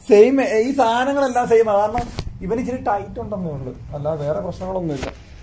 Same ഈ സാധനങ്ങളെല്ലാം same കാരണം ഇവന് ഇച്ചിരി ടൈറ്റ് ഉണ്ടെന്നേ ഉള്ളു അല്ല വേറെ പ്രശ്നങ്ങളൊന്നുമില്ല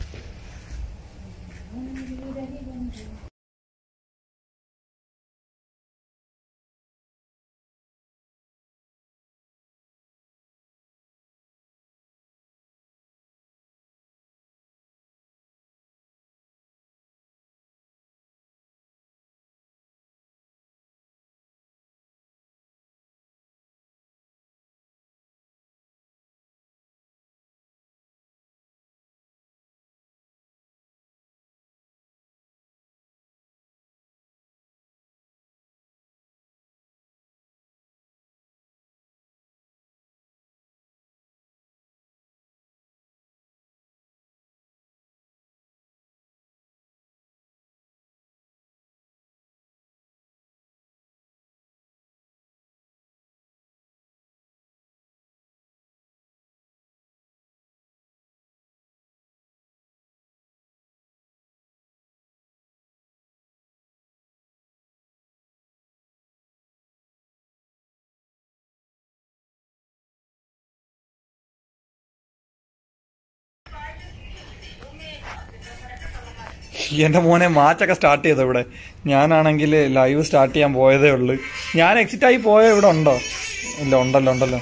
എന്റെ മോനെ മാച്ചൊക്കെ സ്റ്റാർട്ട് ചെയ്തോ ഇവിടെ ഞാനാണെങ്കിൽ ലൈവ് സ്റ്റാർട്ട് ചെയ്യാൻ പോയതേ ഉള്ളു ഞാൻ എക്സിറ്റ് ആയി പോയ ഇവിടെ ഉണ്ടോ ഇല്ല ഉണ്ടല്ലോ ഉണ്ടല്ലോ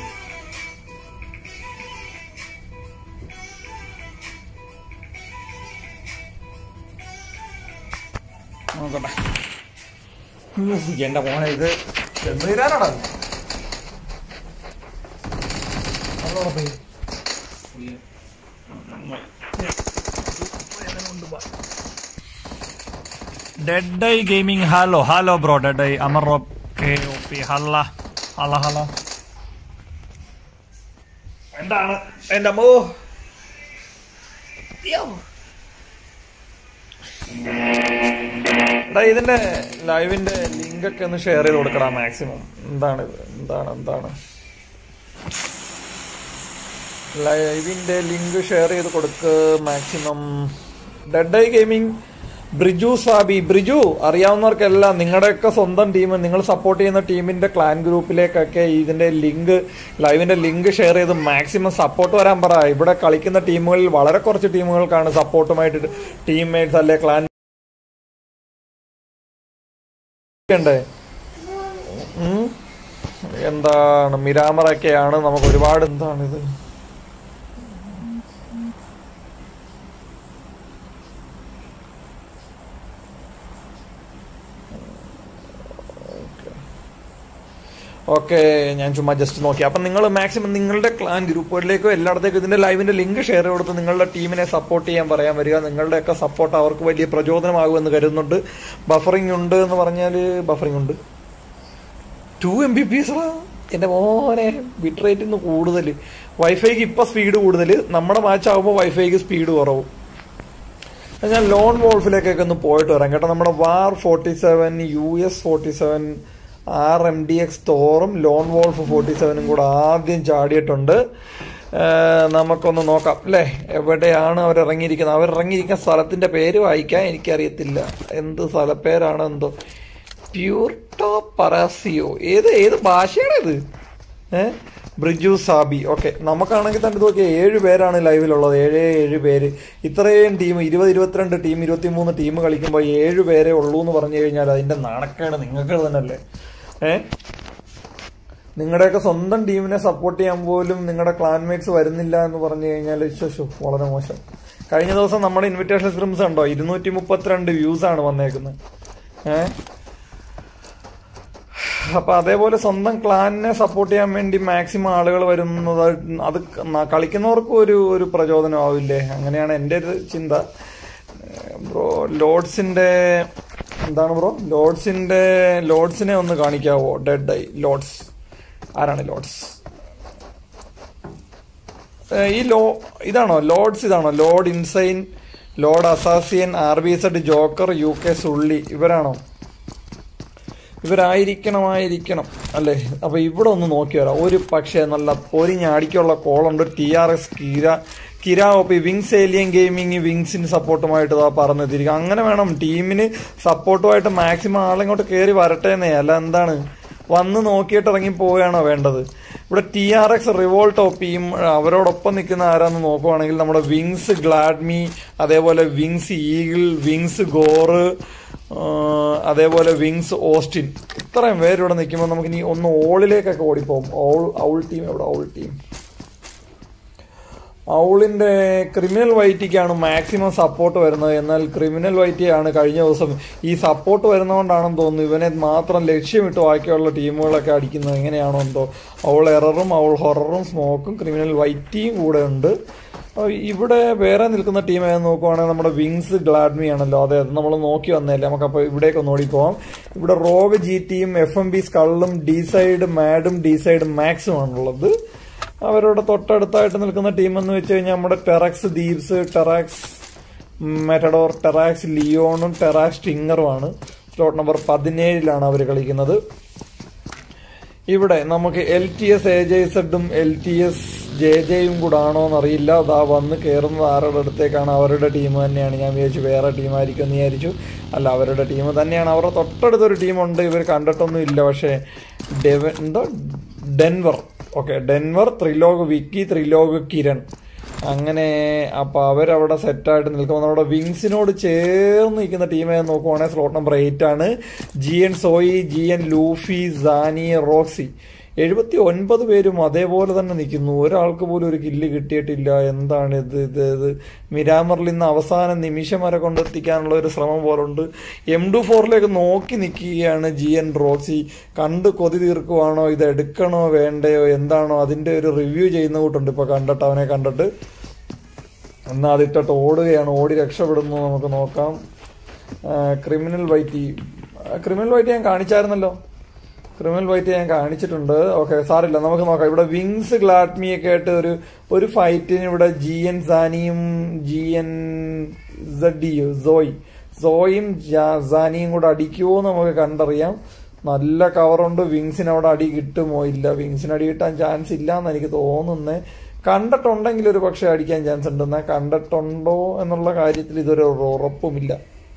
നോക്കട്ടെ ഉം, എന്റെ മോനെ ഇത് എന്ന് തരാനാടാ dead eye gaming hello hello bro dead eye Amar okay ഓപ്പി ഹല്ല ഹല ഹല എന്താണ് എന്റെ അമ്മോ യ്യോ. എടാ ഇതിന്റെ ലൈവിന്റെ ലിങ്ക് ഒക്കെ ഒന്ന് ഷെയർ ചെയ്ത് കൊടുക്കടാ മാക്സിമം എന്താണ് ഇത് എന്താണ് എന്താണ് ലൈവിന്റെ ലിങ്ക് ഷെയർ ചെയ്ത് കൊടുക്ക് maximum dead eye gaming Briju Sabi Briju അറിയാവുന്നവർക്കെല്ലാം നിങ്ങളുടെയൊക്കെ സ്വന്തം ടീം നിങ്ങൾ സപ്പോർട്ട് ചെയ്യുന്ന ടീമിന്റെ ക്ലാൻ ഗ്രൂപ്പിലേക്കൊക്കെ ഇതിന്റെ ലിങ്ക് ലൈവിന്റെ ലിങ്ക് ഷെയർ ചെയ്ത് മാക്സിമം സപ്പോർട്ട് വരാൻ പറ ഇവിടെ കളിക്കുന്ന ടീമുകളിൽ വളരെ കുറച്ച് ടീമുകൾക്കാണ് സപ്പോർട്ടുമായിട്ട് ടീംമേറ്റ്സ് അല്ലെ ക്ലാൻ ഉണ്ടേ ഉം. എന്താണ് മിരാമറൊക്കെയാണ് നമുക്ക് ഒരുപാട് എന്താണിത് ഓക്കെ ഞാൻ ചുമ്മാ ജസ്റ്റ് നോക്കി അപ്പം നിങ്ങൾ മാക്സിമം നിങ്ങളുടെ ക്ലാൻ ഗ്രൂപ്പുകളിലേക്കോ എല്ലായിടത്തേക്കും ഇതിന്റെ ലൈവിന്റെ ലിങ്ക് ഷെയർ കൊടുത്ത് നിങ്ങളുടെ ടീമിനെ സപ്പോർട്ട് ചെയ്യാൻ പറയാൻ വരിക നിങ്ങളുടെയൊക്കെ സപ്പോർട്ട് അവർക്ക് വലിയ പ്രചോദനമാകുമെന്ന് കരുതുന്നുണ്ട് ബഫറിംഗ് ഉണ്ട് എന്ന് പറഞ്ഞാൽ ബഫറിംഗ് ഉണ്ട് two M B P S എന്റെ മോനെ ബിറ്റ് റേറ്റ് ഇന്ന് കൂടുതൽ വൈഫൈക്ക് ഇപ്പൊ സ്പീഡ് കൂടുതൽ നമ്മുടെ മാച്ച് ആകുമ്പോൾ വൈഫൈക്ക് സ്പീഡ് കുറവും അത് ഞാൻ ലോൺ വോൾഫിലേക്കൊക്കെ ഒന്ന് പോയിട്ട് വരാം കേട്ടോ നമ്മുടെ war forty seven U S forty seven R M D X തോറും ലോൺ വോൾഫ് ഫോർട്ടി സെവനും കൂടെ ആദ്യം ചാടിയിട്ടുണ്ട് ഏഹ് നമുക്കൊന്ന് നോക്കാം അല്ലേ എവിടെയാണ് അവർ ഇറങ്ങിയിരിക്കുന്നത് അവർ ഇറങ്ങിയിരിക്കുന്ന സ്ഥലത്തിന്റെ പേര് വായിക്കാൻ എനിക്കറിയത്തില്ല എന്ത് സ്ഥലപ്പേരാണ് എന്തോ പ്യൂർട്ടോ പറാസിയോ ഏത് ഏത് ഭാഷയാണ് ഇത് ഏ ബ്രിജു സാബി ഓക്കെ നമുക്കാണെങ്കിൽ തന്നെ ഇത് നോക്കിയാൽ ഏഴ് പേരാണ് ലൈവിലുള്ളത് ഏഴേ ഏഴ് പേര് ഇത്രയും ടീം ഇരുപത് ഇരുപത്തിരണ്ട് ടീം ഇരുപത്തിമൂന്ന് ടീം കളിക്കുമ്പോൾ ഏഴ് പേരെ ഉള്ളൂ എന്ന് പറഞ്ഞു കഴിഞ്ഞാൽ അതിന്റെ നാണക്കേട് നിങ്ങൾക്ക് തന്നെയല്ലേ ഏ നിങ്ങളുടെയൊക്കെ സ്വന്തം ടീമിനെ സപ്പോർട്ട് ചെയ്യാൻ പോലും നിങ്ങളുടെ ക്ലാൻമേറ്റ്സ് വരുന്നില്ല എന്ന് പറഞ്ഞു കഴിഞ്ഞാൽ ശോ വളരെ മോശം കഴിഞ്ഞ ദിവസം നമ്മുടെ ഇൻവിറ്റേഷൻ സ്ട്രിംസ് ഉണ്ടോ ഇരുന്നൂറ്റി മുപ്പത്തിരണ്ട് വ്യൂസ് ആണ് വന്നേക്കുന്നത് ഏഹ് അപ്പൊ അതേപോലെ സ്വന്തം ക്ലാനിനെ സപ്പോർട്ട് ചെയ്യാൻ വേണ്ടി മാക്സിമം ആളുകൾ വരുന്നത് അത് ന- കളിക്കുന്നവർക്കും ഒരു ഒരു പ്രചോദനമാവില്ലേ അങ്ങനെയാണ് എൻ്റെ ഒരു ചിന്ത ബ്രോ ലോഡ്സിന്റെ എന്താണ് ബ്രോ ലോഡ്സിന്റെ ലോഡ്സിനെ ഒന്ന് കാണിക്കാവോ ഡെഡ് ഐ ലോഡ്സ് ആരാണ് ലോഡ്സ് ഏഹ് ഈ ലോ ഇതാണോ ലോഡ്സ് ഇതാണോ lord insane lord assassin R B Z joker U K സുള്ളി ഇവരാണോ ഇവരായിരിക്കണമായിരിക്കണം അല്ലേ അപ്പൊ ഇവിടെ ഒന്ന് നോക്കി വരാം ഒരു പക്ഷേ നല്ല പൊരിഞ്ഞാടിക്കുള്ള കോളുണ്ട് ടി ആർ എസ് കിര കിര ഒപ്പി വിങ്സ് ഏലിയൻ ഗെയിമിങ് വിങ്സിന് സപ്പോർട്ടുമായിട്ട് ഇതാ പറഞ്ഞെത്തിരിക്കും അങ്ങനെ വേണം ടീമിന് സപ്പോർട്ടുമായിട്ട് മാക്സിമം ആളിങ്ങോട്ട് കയറി വരട്ടെ എന്നേ അല്ല എന്താണ് വന്ന് നോക്കിയിട്ട് ഇറങ്ങി പോവുകയാണോ വേണ്ടത് ഇവിടെ ടി ആർ എക്സ് റിവോൾട്ട് ഒപ്പിയും അവരോടൊപ്പം നിൽക്കുന്ന ആരാന്ന് നോക്കുവാണെങ്കിൽ നമ്മുടെ വിങ്സ് ഗ്ലാഡ്മി അതേപോലെ വിങ്സ് ഈഗിൾ വിങ്സ് ഗോറ് അതേപോലെ വിങ്സ് ഓസ്റ്റിൻ ഇത്രയും പേര് ഇവിടെ നിൽക്കുമ്പോൾ നമുക്ക് ഇനി ഒന്ന് ഓളിലേക്കൊക്കെ ഓടിപ്പോകും ഓൾ ഔൾ ടീം എവിടെ ഔൾ ടീം ഔളിന്റെ ക്രിമിനൽ വൈറ്റിക്കാണ് മാക്സിമം സപ്പോർട്ട് വരുന്നത് എന്നാൽ ക്രിമിനൽ വൈറ്റിയാണ് കഴിഞ്ഞ ദിവസം ഈ സപ്പോർട്ട് വരുന്നതുകൊണ്ടാണെന്ന് തോന്നുന്നു ഇവനെ മാത്രം ലക്ഷ്യമിട്ട് ബാക്കിയുള്ള ടീമുകളൊക്കെ അടിക്കുന്നത് എങ്ങനെയാണോ എന്തോ അവൾ എററും അവൾ ഹൊററും സ്മോക്കും ക്രിമിനൽ വൈറ്റിയും കൂടെ ഉണ്ട് ഇവിടെ വേറെ നിൽക്കുന്ന ടീം ഏത് നോക്കുവാണെങ്കിൽ നമ്മുടെ വിങ്സ് ഗ്ലാഡ്മി ആണല്ലോ അതെ അത് നമ്മൾ നോക്കി വന്നതല്ലേ നമുക്കപ്പോൾ ഇവിടേക്ക് ഒന്ന് ഓടി പോവാം ഇവിടെ റോഗ് ജി ടിയും എഫ് എം ബി സ്കള്ളും ഡി സൈഡ് മാഡും ഡി സൈഡ് മാക്സും ആണുള്ളത് അവരുടെ തൊട്ടടുത്തായിട്ട് നിൽക്കുന്ന ടീം എന്ന് വെച്ച് കഴിഞ്ഞാൽ നമ്മുടെ ടെറക്സ് ദീപ്സ് ടെറാക്സ് മെറ്റഡോർ ടെറാക്സ് ലിയോണും ടെറാക്സ് ടിങ്ങറുമാണ് സ്ലോട്ട് നമ്പർ പതിനേഴിലാണ് അവർ കളിക്കുന്നത് ഇവിടെ നമുക്ക് L T S A J സെഡും എൽ ടി എസ് ജെ ജെയും കൂടെ ആണോ എന്നറിയില്ല അതാ വന്ന് കയറുന്നത് ആരുടെ അടുത്തേക്കാണ് അവരുടെ ടീം തന്നെയാണ് ഞാൻ വിചാരിച്ചു വേറെ ടീമായിരിക്കും എന്ന് വിചാരിച്ചു അല്ല അവരുടെ ടീം തന്നെയാണ് അവരുടെ തൊട്ടടുത്തൊരു ടീമുണ്ട് ഇവർ കണ്ടിട്ടൊന്നും ഇല്ല പക്ഷേ ഡെവ എന്തോ Denver okay Denver Trilok Vicky Trilok Kiran അങ്ങനെ അപ്പൊ അവരവിടെ സെറ്റായിട്ട് നിൽക്കുമ്പോൾ നമ്മുടെ വിങ്സിനോട് ചേർന്ന് നിൽക്കുന്ന ടീമെ നോക്കുവാണെങ്കിൽ സ്ലോട്ട് നമ്പർ എയ്റ്റ് ആണ് ജി എൻ സോയി ജി എൻ ലൂഫി സാനി റോക്സി എഴുപത്തി ഒൻപത് പേരും അതേപോലെ തന്നെ നിൽക്കുന്നു ഒരാൾക്ക് പോലും ഒരു കില്ല് കിട്ടിയിട്ടില്ല എന്താണ് ഇത് ഇത് ഇത് മിരാമറിൽ ഇന്ന് അവസാന നിമിഷം വരെ കൊണ്ടെത്തിക്കാനുള്ള ഒരു ശ്രമം പോലുണ്ട് എം ടു ഫോറിലേക്ക് നോക്കി നിൽക്കുകയാണ് ജി എൻ റോക്സി കണ്ട് കൊതി തീർക്കുവാണോ ഇത് എടുക്കണോ വേണ്ടയോ എന്താണോ അതിന്റെ ഒരു റിവ്യൂ ചെയ്യുന്ന കൂട്ടുണ്ട് ഇപ്പൊ കണ്ടിട്ട് അവനെ കണ്ടിട്ട് എന്നാൽ അതിട്ടിട്ട് ഓടുകയാണ് ഓടി രക്ഷപ്പെടുന്നു നമുക്ക് നോക്കാം ക്രിമിനൽ വൈറ്റി ക്രിമിനൽ വൈറ്റി ഞാൻ കാണിച്ചായിരുന്നല്ലോ ക്രിമിനൽ വൈറ്റ് ഞാൻ കാണിച്ചിട്ടുണ്ട് ഓക്കെ സാറില്ല നമുക്ക് നോക്കാം ഇവിടെ വിങ്സ് ഗ്ലാഡ്മിയൊക്കെ ആയിട്ട് ഒരു ഒരു ഫൈറ്റിന് ഇവിടെ ജി എൻ സാനിയും ജി എൻ സഡിയോ സോയി സോയും സാനിയും കൂടെ അടിക്കുമോ നമുക്ക് കണ്ടറിയാം നല്ല കവറുണ്ട് വിങ്സിന് അവിടെ അടി കിട്ടുമോ ഇല്ല വിങ്സിന് അടി കിട്ടാൻ ചാൻസ് ഇല്ല എന്ന് എനിക്ക് തോന്നുന്നേ കണ്ടിട്ടുണ്ടെങ്കിൽ ഒരു പക്ഷെ അടിക്കാൻ ചാൻസ് ഉണ്ടെന്ന് കണ്ടിട്ടുണ്ടോ എന്നുള്ള കാര്യത്തിൽ ഇതൊരു ഉറപ്പുമില്ല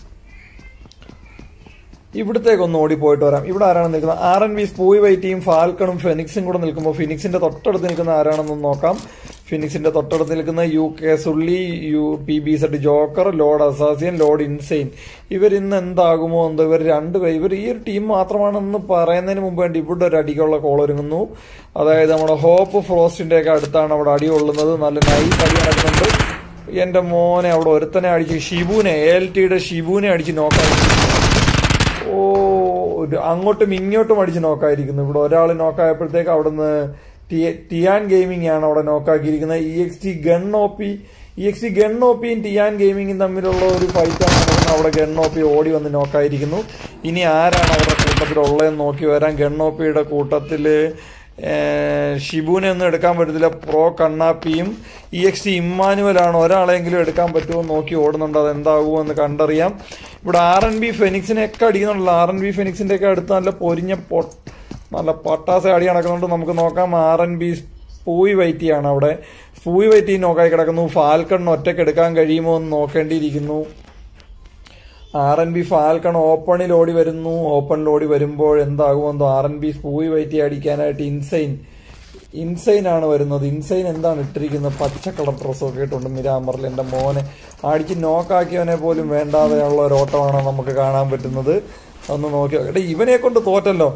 ഇവിടത്തേക്ക് ഒന്ന് ഓടിപ്പോയിട്ട് വരാം ഇവിടെ ആരാണ് നിൽക്കുന്നത് ആർ എൻ വി സ്പൂയി വൈറ്റിയും ഫാൽക്കണും ഫെനിക്സും കൂടെ നിൽക്കുമ്പോൾ ഫിനിക്സിന്റെ തൊട്ടടുത്ത് നിൽക്കുന്ന ആരാണെന്ന് നോക്കാം ഫിനിക്സിന്റെ തൊട്ടടുത്ത് നിൽക്കുന്ന U K Sully U P B Z joker lord assassin lord insane ഇവർ ഇന്ന് എന്താകുമോ എന്തോ ഇവർ രണ്ടുപേർ ഇവർ ഈ ഒരു ടീം മാത്രമാണെന്ന് പറയുന്നതിന് മുമ്പ് വേണ്ടി ഇവിടെ ഒരു അടിക്കുള്ള കോൾ ഒരുങ്ങുന്നു അതായത് നമ്മുടെ ഹോപ്പ് ഫ്രോസ്റ്റിന്റെ ഒക്കെ അടുത്താണ് അവിടെ അടി കൊള്ളുന്നത് നല്ല നൈസ് അടി നടക്കുന്നുണ്ട് എന്റെ മോനെ അവിടെ ഒരുത്തനെ അടിച്ച് ഷിബുനെ എ എൽ ടിയുടെ ഷിബുനെ അടിച്ച് നോക്കാൻ ഓ അങ്ങോട്ടും ഇങ്ങോട്ടും അടിച്ച് നോക്കായിരിക്കുന്നു ഇവിടെ ഒരാൾ നോക്കായപ്പോഴത്തേക്ക് അവിടുന്ന് ടിയാൻ ഗെയിമിംഗ് ആണ് അവിടെ നോക്കാക്കിയിരിക്കുന്നത് ഇ എക്സ് ടി ഗൺ ഒപ്പി ഇ എക്സ് ടി ഗൺ ഒപ്പിയും ടിയാൻ ഗെയിമിംഗും തമ്മിലുള്ള ഒരു ഫൈറ്റാണ് നടക്കുന്നത് അവിടെ ഗൺ ഒപ്പി ഓടി വന്ന് നോക്കായിരിക്കുന്നു ഇനി ആരാണ് അവരുടെ കൂട്ടത്തിലുള്ളതെന്ന് നോക്കി വരാൻ ഗൺ ഒപ്പിയുടെ കൂട്ടത്തില് ഷിബുവിനെ ഒന്നും എടുക്കാൻ പറ്റത്തില്ല പ്രോ കണ്ണാപ്പിയും ഇ എക്സ് ടി ഇമ്മാനുവലാണ് ഒരാളെങ്കിലും എടുക്കാൻ പറ്റുമോ നോക്കി ഓടുന്നുണ്ട് അത് എന്താകുമോ എന്ന് കണ്ടറിയാം ഇവിടെ ആർ എൻ ബി ഫെനിക്സിനെ ഒക്കെ അടിക്കുന്നുണ്ടല്ലോ ആർ എൻ ബി ഫെനിക്സിന്റെ ഒക്കെ അടുത്ത് നല്ല പൊരിഞ്ഞ പൊ നല്ല പട്ടാസ അടി നടക്കുന്നുണ്ട് നമുക്ക് നോക്കാം ആർ എൻ ബി പൂയി വൈറ്റിയാണ് അവിടെ പൂയി വൈറ്റി നോക്കായി കിടക്കുന്നു ഫാൽക്കണിന് ഒറ്റയ്ക്ക് എടുക്കാൻ കഴിയുമോ എന്ന് നോക്കേണ്ടിയിരിക്കുന്നു ആർ എൻ ബി ഫാൽക്കൺ ഓപ്പണിൽ ഓടി വരുന്നു ഓപ്പണിൽ ഓടി വരുമ്പോൾ എന്താകുമെന്തോ ആർ എൻ ബി പൂയി വൈറ്റി അടിക്കാനായിട്ട് ഇൻസൈൻ ഇൻസൈൻ ആണ് വരുന്നത് ഇൻസൈൻ എന്താണ് ഇട്ടിരിക്കുന്നത് പച്ച കളർ ഡ്രസ്സൊക്കെ ഇട്ടുണ്ട് മിരാമറിൽ എൻ്റെ മോനെ അടിച്ച് നോക്കാക്കിയവനെ പോലും വേണ്ടാതെയുള്ള ഒരു ഓട്ടമാണ് നമുക്ക് കാണാൻ പറ്റുന്നത് ഒന്ന് നോക്കി എടാ ഇവനെ കൊണ്ട് തോറ്റല്ലോ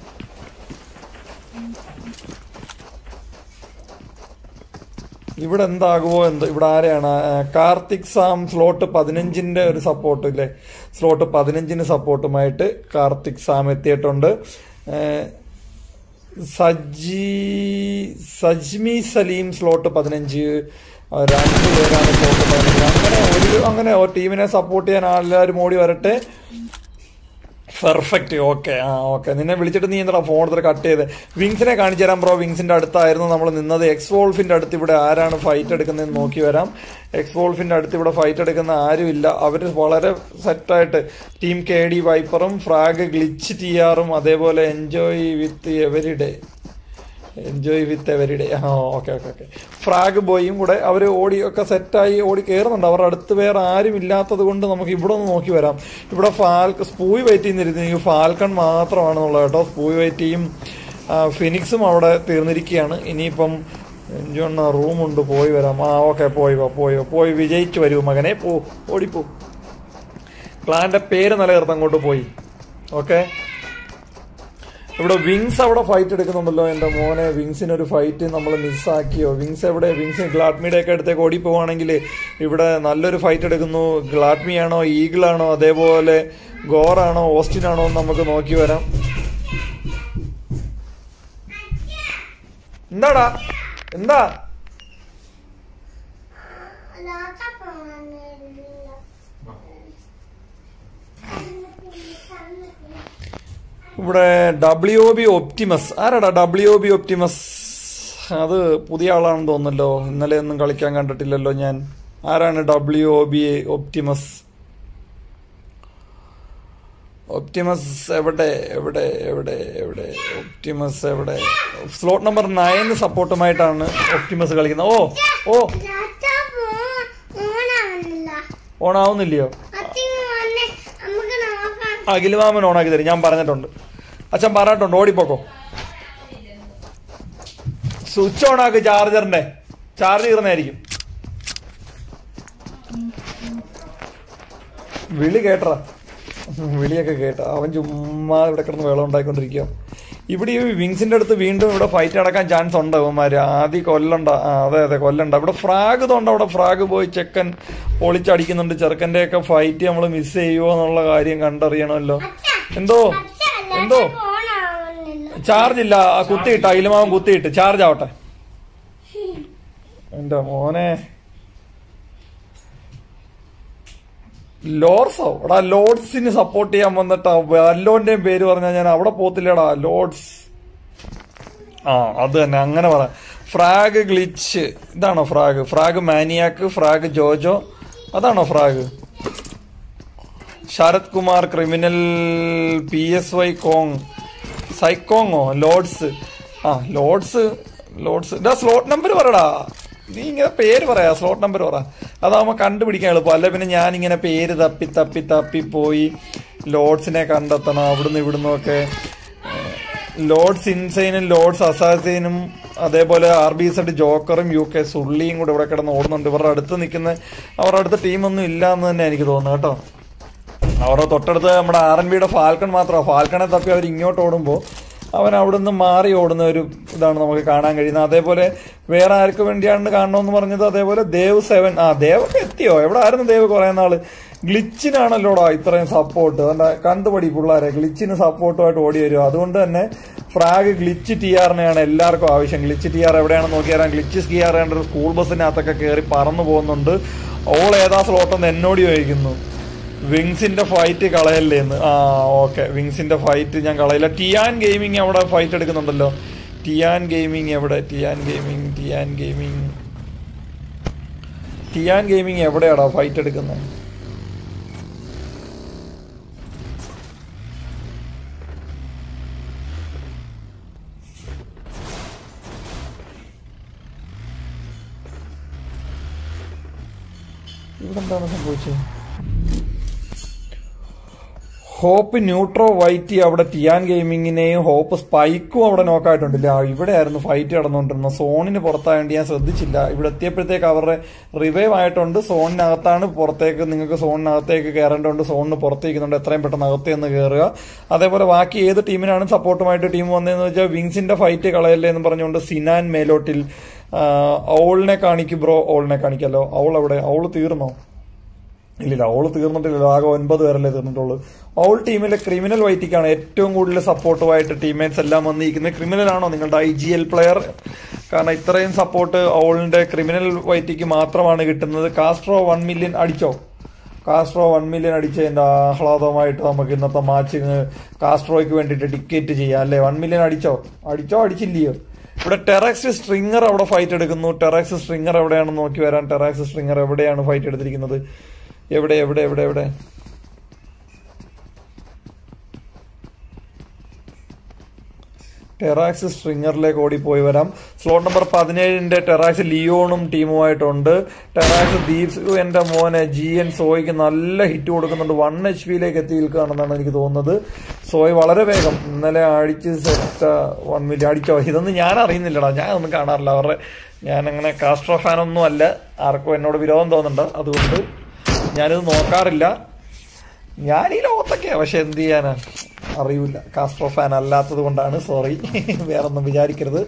ഇവിടെ എന്താകുമോ എന്ത് ഇവിടെ ആരെയാണ് കാർത്തിക് സാം സ്ലോട്ട് പതിനഞ്ചിന്റെ ഒരു സപ്പോർട്ട് ഇല്ലേ സ്ലോട്ട് പതിനഞ്ചിന് സപ്പോർട്ടുമായിട്ട് കാർത്തിക് സാം എത്തിയിട്ടുണ്ട് സജി സജ്മി സലീം സ്ലോട്ട് പതിനഞ്ച് രണ്ട് പേരാണ് സ്ലോട്ട് പതിനഞ്ച് അങ്ങനെ ഒരു അങ്ങനെ ടീമിനെ സപ്പോർട്ട് ചെയ്യാൻ എല്ലാവരും ഓടി വരട്ടെ പെർഫെക്റ്റ് ഓക്കെ ആ ഓക്കെ നിന്നെ വിളിച്ചിട്ട് നീ എന്താ ഫോൺ എടുത്ത് കട്ട് ചെയ്ത് വിങ്സിനെ കാണിച്ചു തരാം ബ്രോ വിങ്സിന്റെ അടുത്തായിരുന്നു നമ്മൾ നിന്നത് എക്സ് വോൾഫിന്റെ അടുത്ത് ഇവിടെ ആരാണ് ഫൈറ്റ് എടുക്കുന്നതെന്ന് നോക്കി വരാം എക്സ് വോൾഫിന്റെ അടുത്ത് ഇവിടെ ഫൈറ്റ് എടുക്കുന്ന ആരുമില്ല അവർ വളരെ സെറ്റായിട്ട് ടീം കെ ഡി വൈപ്പറും ഫ്രാഗ് ഗ്ലിച്ച് ടി ആറും അതേപോലെ enjoy with everyday enjoy with everyday ആ ഓക്കെ ഓക്കെ ഓക്കെ ഫ്രാഗ് ബോയും കൂടെ അവർ ഓടിയൊക്കെ സെറ്റായി ഓടി കയറുന്നുണ്ട് അവരുടെ അടുത്ത് വേറെ ആരും ഇല്ലാത്തത് കൊണ്ട് നമുക്ക് ഇവിടെ ഒന്ന് നോക്കി വരാം ഇവിടെ ഫാൽക്ക് സ്പൂയി വെയിറ്റ് ചെയ്യുന്നിരുന്നു ഫാൽക്കൺ മാത്രമാണെന്നുള്ളത് കേട്ടോ സ്പൂയി വെയിറ്റ് ചെയ്യും ആ, ഫിനിക്സും അവിടെ തീർന്നിരിക്കുകയാണ് ഇനിയിപ്പം എഞ്ചോണ്ണ റൂമുണ്ട് പോയി വരാം ആ ഓക്കെ പോയി വാ പോയി വാ പോയി വിജയിച്ചു വരൂ മകനെ പോ ഓടിപ്പോ ക്ലാന്റെ പേര് നിലനിർത്ത് അങ്ങോട്ട് പോയി ഓക്കെ ഇവിടെ വിങ്സ് അവിടെ ഫൈറ്റ് എടുക്കുന്നുണ്ടല്ലോ എന്റെ മോനെ വിങ്സിന് ഒരു ഫൈറ്റ് നമ്മൾ മിസ്സാക്കിയോ വിങ്സ് എവിടെ വിങ്സ് ഗ്ലാഡ്മിയുടെ ഒക്കെ അടുത്തേക്ക് ഓടി പോവാണെങ്കിൽ ഇവിടെ നല്ലൊരു ഫൈറ്റ് എടുക്കുന്നു ഗ്ലാഡ്മി ആണോ ഈഗിൾ ആണോ അതേപോലെ ഗോറാണോ ഓസ്റ്റിൻ ആണോ എന്ന് നമുക്ക് നോക്കി വരാം എന്താടാ എന്താ ഇവിടെ ഡബ്ല്യു ബി ഒപ്റ്റിമസ് ആരാടാ ഡബ്ല്യു ബി ഒപ്റ്റിമസ് അത് പുതിയ ആളാണെന്ന് തോന്നുന്നല്ലോ ഇന്നലെ ഒന്നും കളിക്കാൻ കണ്ടിട്ടില്ലല്ലോ ഞാൻ ആരാണ് W O B optimus optimus എവിടെ എവിടെ എവിടെ എവിടെ ഒപ്റ്റിമസ് എവിടെ സ്ലോട്ട് നമ്പർ നയൻ സപ്പോർട്ടുമായിട്ടാണ് ഒപ്റ്റിമസ് കളിക്കുന്നത് ഓ ഓ ഓണാവുന്നില്ലയോ നമുക്ക് നോക്കാം അഖിൽമാമൻ ഓണാക്കി തരും ഞാൻ പറഞ്ഞിട്ടുണ്ട് അച്ഛൻ പറഞ്ഞിട്ടുണ്ട് ഓടിപ്പോക്കോ സ്വിച്ച് ഓണാക്ക് ചാർജറിന്റെ ചാർജ് തീർന്നായിരിക്കും വിളി കേട്ടറ വിളിയൊക്കെ കേട്ട അവൻ ചുമ്മാ ഇവിടെ കിടന്ന് വെള്ളം ഉണ്ടായിക്കൊണ്ടിരിക്കുക ഇവിടെ ഈ വിങ്സിന്റെ അടുത്ത് വീണ്ടും ഇവിടെ ഫൈറ്റ് നടക്കാൻ ചാൻസ് ഉണ്ട് അവന്മാര് ആദ്യം കൊല്ലണ്ട ആ അതെ അതെ കൊല്ലണ്ട ഇവിടെ ഫ്രാഗ് തോണ്ട അവിടെ ഫ്രാഗ് പോയി ചെക്കൻ പൊളിച്ചടിക്കുന്നുണ്ട് ചെറുക്കന്റെ ഒക്കെ ഫൈറ്റ് നമ്മൾ മിസ് ചെയ്യുമോ എന്നുള്ള കാര്യം കണ്ടറിയണമല്ലോ എന്തോ എന്തോ ഓണാവുന്നില്ല ചാർജ് ഇല്ല ആ കുത്തിയിട്ട് അയിലുമാവൻ കുത്തിയിട്ട് ചാർജ് ആവട്ടെ എന്റെ മോനെ ലോഡ്സോ എടാ ലോഡ്സിന് സപ്പോർട്ട് ചെയ്യാൻ വന്നിട്ടാ വല്ലോന്റെയും പേര് പറഞ്ഞാൽ ഞാൻ അവിടെ പോത്തില്ലടാ ലോഡ്സ് ആ അത് തന്നെ അങ്ങനെ പറ ഫ്രാഗ് ഗ്ലിച്ച് ഇതാണോ ഫ്രാഗ് ഫ്രാഗ് മാനിയാക്ക് ഫ്രാഗ് ജോജോ അതാണോ frag Sarath Kumar criminal P S Y കോങ് സൈക്കോങ്ങോ ലോഡ്സ് ആ ലോഡ്സ് ലോഡ്സ് ഇതാ സ്ലോട്ട് നമ്പർ പറടാ നീ ഇങ്ങനെ പേര് പറയാ സ്ലോട്ട് നമ്പർ പറ അതാവുമ്പോ കണ്ടുപിടിക്കാൻ എളുപ്പം അല്ല പിന്നെ ഞാൻ ഇങ്ങനെ പേര് തപ്പി തപ്പി തപ്പി പോയി ലോഡ്സിനെ കണ്ടെത്തണം അവിടുന്ന് ഇവിടുന്നും ഒക്കെ ലോഡ്സ് ഇൻസൈനും ലോഡ്സ് അസാസൈനും അതേപോലെ ആർ ബി സെഡ് ജോക്കറും യു കെ സുള്ളിയും കൂടെ ഇവിടെ കിടന്ന് ഓടുന്നുണ്ട് ഇവരുടെ അടുത്ത് നിൽക്കുന്ന അവരുടെ അടുത്ത് ടീമൊന്നും ഇല്ല എന്ന് തന്നെ എനിക്ക് തോന്നുന്നു കേട്ടോ അവരുടെ തൊട്ടടുത്ത് നമ്മുടെ ആർ എൻ ബിയുടെ ഫാൽക്കൺ മാത്രമാണ് ഫാൽക്കണെ തപ്പി അവർ ഇങ്ങോട്ട് ഓടുമ്പോൾ അവൻ അവിടുന്ന് മാറി ഓടുന്ന ഒരു ഇതാണ് നമുക്ക് കാണാൻ കഴിയുന്നത് അതേപോലെ വേറെ ആർക്ക് വേണ്ടിയാണ് കാണണമെന്ന് പറഞ്ഞത് അതേപോലെ ദേവ് സെവൻ ആ ദേവൊക്കെ എത്തിയോ എവിടെ ആയിരുന്നു ദേവ് കുറെ നാള് ഗ്ലിച്ചിനാണല്ലോടാ ഇത്രയും സപ്പോർട്ട് അതെ കണ്ടുപടി പിള്ളേരെ ഗ്ലിച്ചിന് സപ്പോർട്ടുമായിട്ട് ഓടി വരും അതുകൊണ്ട് തന്നെ ഫ്രാഗ് ഗ്ലിച്ച് ടി ആറിനെയാണ് എല്ലാവർക്കും ആവശ്യം ഗ്ലിച്ച് ടി ആർ എവിടെയാണെന്ന് നോക്കിയാൽ ഗ്ലിച്ച് ടി ആർ ഒരു സ്കൂൾ ബസ്സിനകത്തൊക്കെ കയറി പറന്നു പോകുന്നുണ്ട് ഓൾ ഏതാ സ്ലോട്ടെന്ന് എന്നോട് ചോദിക്കുന്നു വിങ്സിന്റെ ഫൈറ്റ് കളയല്ലേ എന്ന് ആ ഓക്കെ വിങ്സിന്റെ ഫൈറ്റ് ഞാൻ കളയില്ല ടിയാൻ ഗെയിമിംഗ് അവിടെ ഫൈറ്റ് എടുക്കുന്നുണ്ടല്ലോ ടിയാൻ ഗെയിമിംഗ് എവിടെ ടിയാൻ ഗെയിമിംഗ് ടിയാൻ ഗെയിമിംഗ് ടിയാൻ ഗെയിമിംഗ് എവിടെയാടാ ഫൈറ്റ് എടുക്കുന്നത് ഇവിടെ എന്താണ് സംഭവിച്ചത് ഹോപ്പ് ന്യൂട്രോ വൈറ്റി അവിടെ ടിയാൻ ഗെയിമിങ്ങിനെയും ഹോപ്പ് സ്പൈക്കും അവിടെ നോക്കായിട്ടുണ്ടല്ല ഇവിടെ ആയിരുന്നു ഫൈറ്റ് നടന്നുകൊണ്ടിരുന്നത് സോണിന് പുറത്തായതുകൊണ്ട് ഞാൻ ശ്രദ്ധിച്ചില്ല ഇവിടെ എത്തിയപ്പോഴത്തേക്ക് അവരുടെ റിവൈവ് ആയിട്ടുണ്ട് സോണിനകത്താണ് പുറത്തേക്ക് നിങ്ങൾക്ക് സോണിനകത്തേക്ക് കയറേണ്ടതുണ്ട് സോണിന് പുറത്തേക്കുന്നുണ്ട് എത്രയും പെട്ടെന്ന് അകത്തേന്ന് കയറുക അതേപോലെ ബാക്കി ഏത് ടീമിനാണ് സപ്പോർട്ടുമായിട്ട് ടീം വന്നതെന്ന് വെച്ചാൽ വിങ്സിന്റെ ഫൈറ്റ് കളയല്ലേ എന്ന് പറഞ്ഞുകൊണ്ട് സിനാൻ മേലോട്ടിൽ ഔളിനെ കാണിക്കും ബ്രോ ഔളിനെ കാണിക്കല്ലോ ഔൾ എവിടെ ഔൾ തീർന്നോ ഇല്ലില്ല അവള് തീർന്നിട്ടില്ലല്ലോ ആകെ ഒൻപത് പേരല്ലേ തീർന്നിട്ടുള്ളൂ ഓൾ ടീമിലെ ക്രിമിനൽ വൈറ്റിക്കാണ് ഏറ്റവും കൂടുതൽ സപ്പോർട്ടുമായിട്ട് ടീംമേറ്റ്സ് എല്ലാം വന്നിരിക്കുന്നത് ക്രിമിനൽ ആണോ നിങ്ങളുടെ ഐ ജി എൽ പ്ലെയർ കാരണം ഇത്രയും സപ്പോർട്ട് ഓളിന്റെ ക്രിമിനൽ വൈറ്റിക്ക് മാത്രമാണ് കിട്ടുന്നത് കാസ്ട്രോ വൺ മില്യൺ അടിച്ചോ കാസ്ട്രോ വൺ മില്യൺ അടിച്ചതിന്റെ ആഹ്ലാദമായിട്ട് നമുക്ക് ഇന്നത്തെ മാച്ച് കാസ്ട്രോയ്ക്ക് വേണ്ടിയിട്ട് ടിക്കറ്റ് ചെയ്യാം അല്ലേ വൺ മില്യൺ അടിച്ചോ അടിച്ചോ അടിച്ചില്ലയോ ഇവിടെ ടെറാക്സ് സ്ട്രിങ്ങർ അവിടെ ഫൈറ്റ് എടുക്കുന്നു ടെറാക്സ് സ്ട്രിങ്ങർ എവിടെയാണെന്ന് നോക്കി വരാൻ ടെറാക്സ് സ്ട്രിങ്ങർ എവിടെയാണ് ഫൈറ്റ് എടുത്തിരിക്കുന്നത് എവിടെ എവിടെ എവിടെ എവിടെ ടെറാക്സ് സ്ട്രിങ്ങറിലേക്ക് ഓടിപ്പോയി വരാം സ്ലോട്ട് നമ്പർ പതിനേഴിന്റെ ടെറാക്സ് ലിയോണും ടീമുമായിട്ടുണ്ട് ടെറാക്സ് ദീപ്സ് എന്റെ മോനെ ജി എൻ സോയ്ക്ക് നല്ല ഹിറ്റ് കൊടുക്കുന്നുണ്ട് വൺ എച്ച് പിയിലേക്ക് എത്തി നിൽക്കുകയാണെന്നാണ് എനിക്ക് തോന്നുന്നത് സോയ് വളരെ വേഗം ഇന്നലെ അടിച്ച് സെറ്റ് വൺ മിനിറ്റ് അടിച്ചോ ഇതൊന്നും ഞാൻ അറിയുന്നില്ലടാ ഞാൻ ഒന്നും കാണാറില്ല അവരുടെ ഞാൻ അങ്ങനെ കാസ്ട്രോ ഫാനൊന്നും അല്ല ആർക്കും എന്നോട് വിരോധം തോന്നുന്നുണ്ട് അതുകൊണ്ട് ഞാനിത് നോക്കാറില്ല ഞാൻ ഈ ലോകത്തൊക്കെയാ പക്ഷെ എന്ത് ചെയ്യാനാ അറിയില്ല കാസ്ട്രോ ഫാൻ അല്ലാത്തത് കൊണ്ടാണ് സോറി വേറൊന്നും വിചാരിക്കരുത്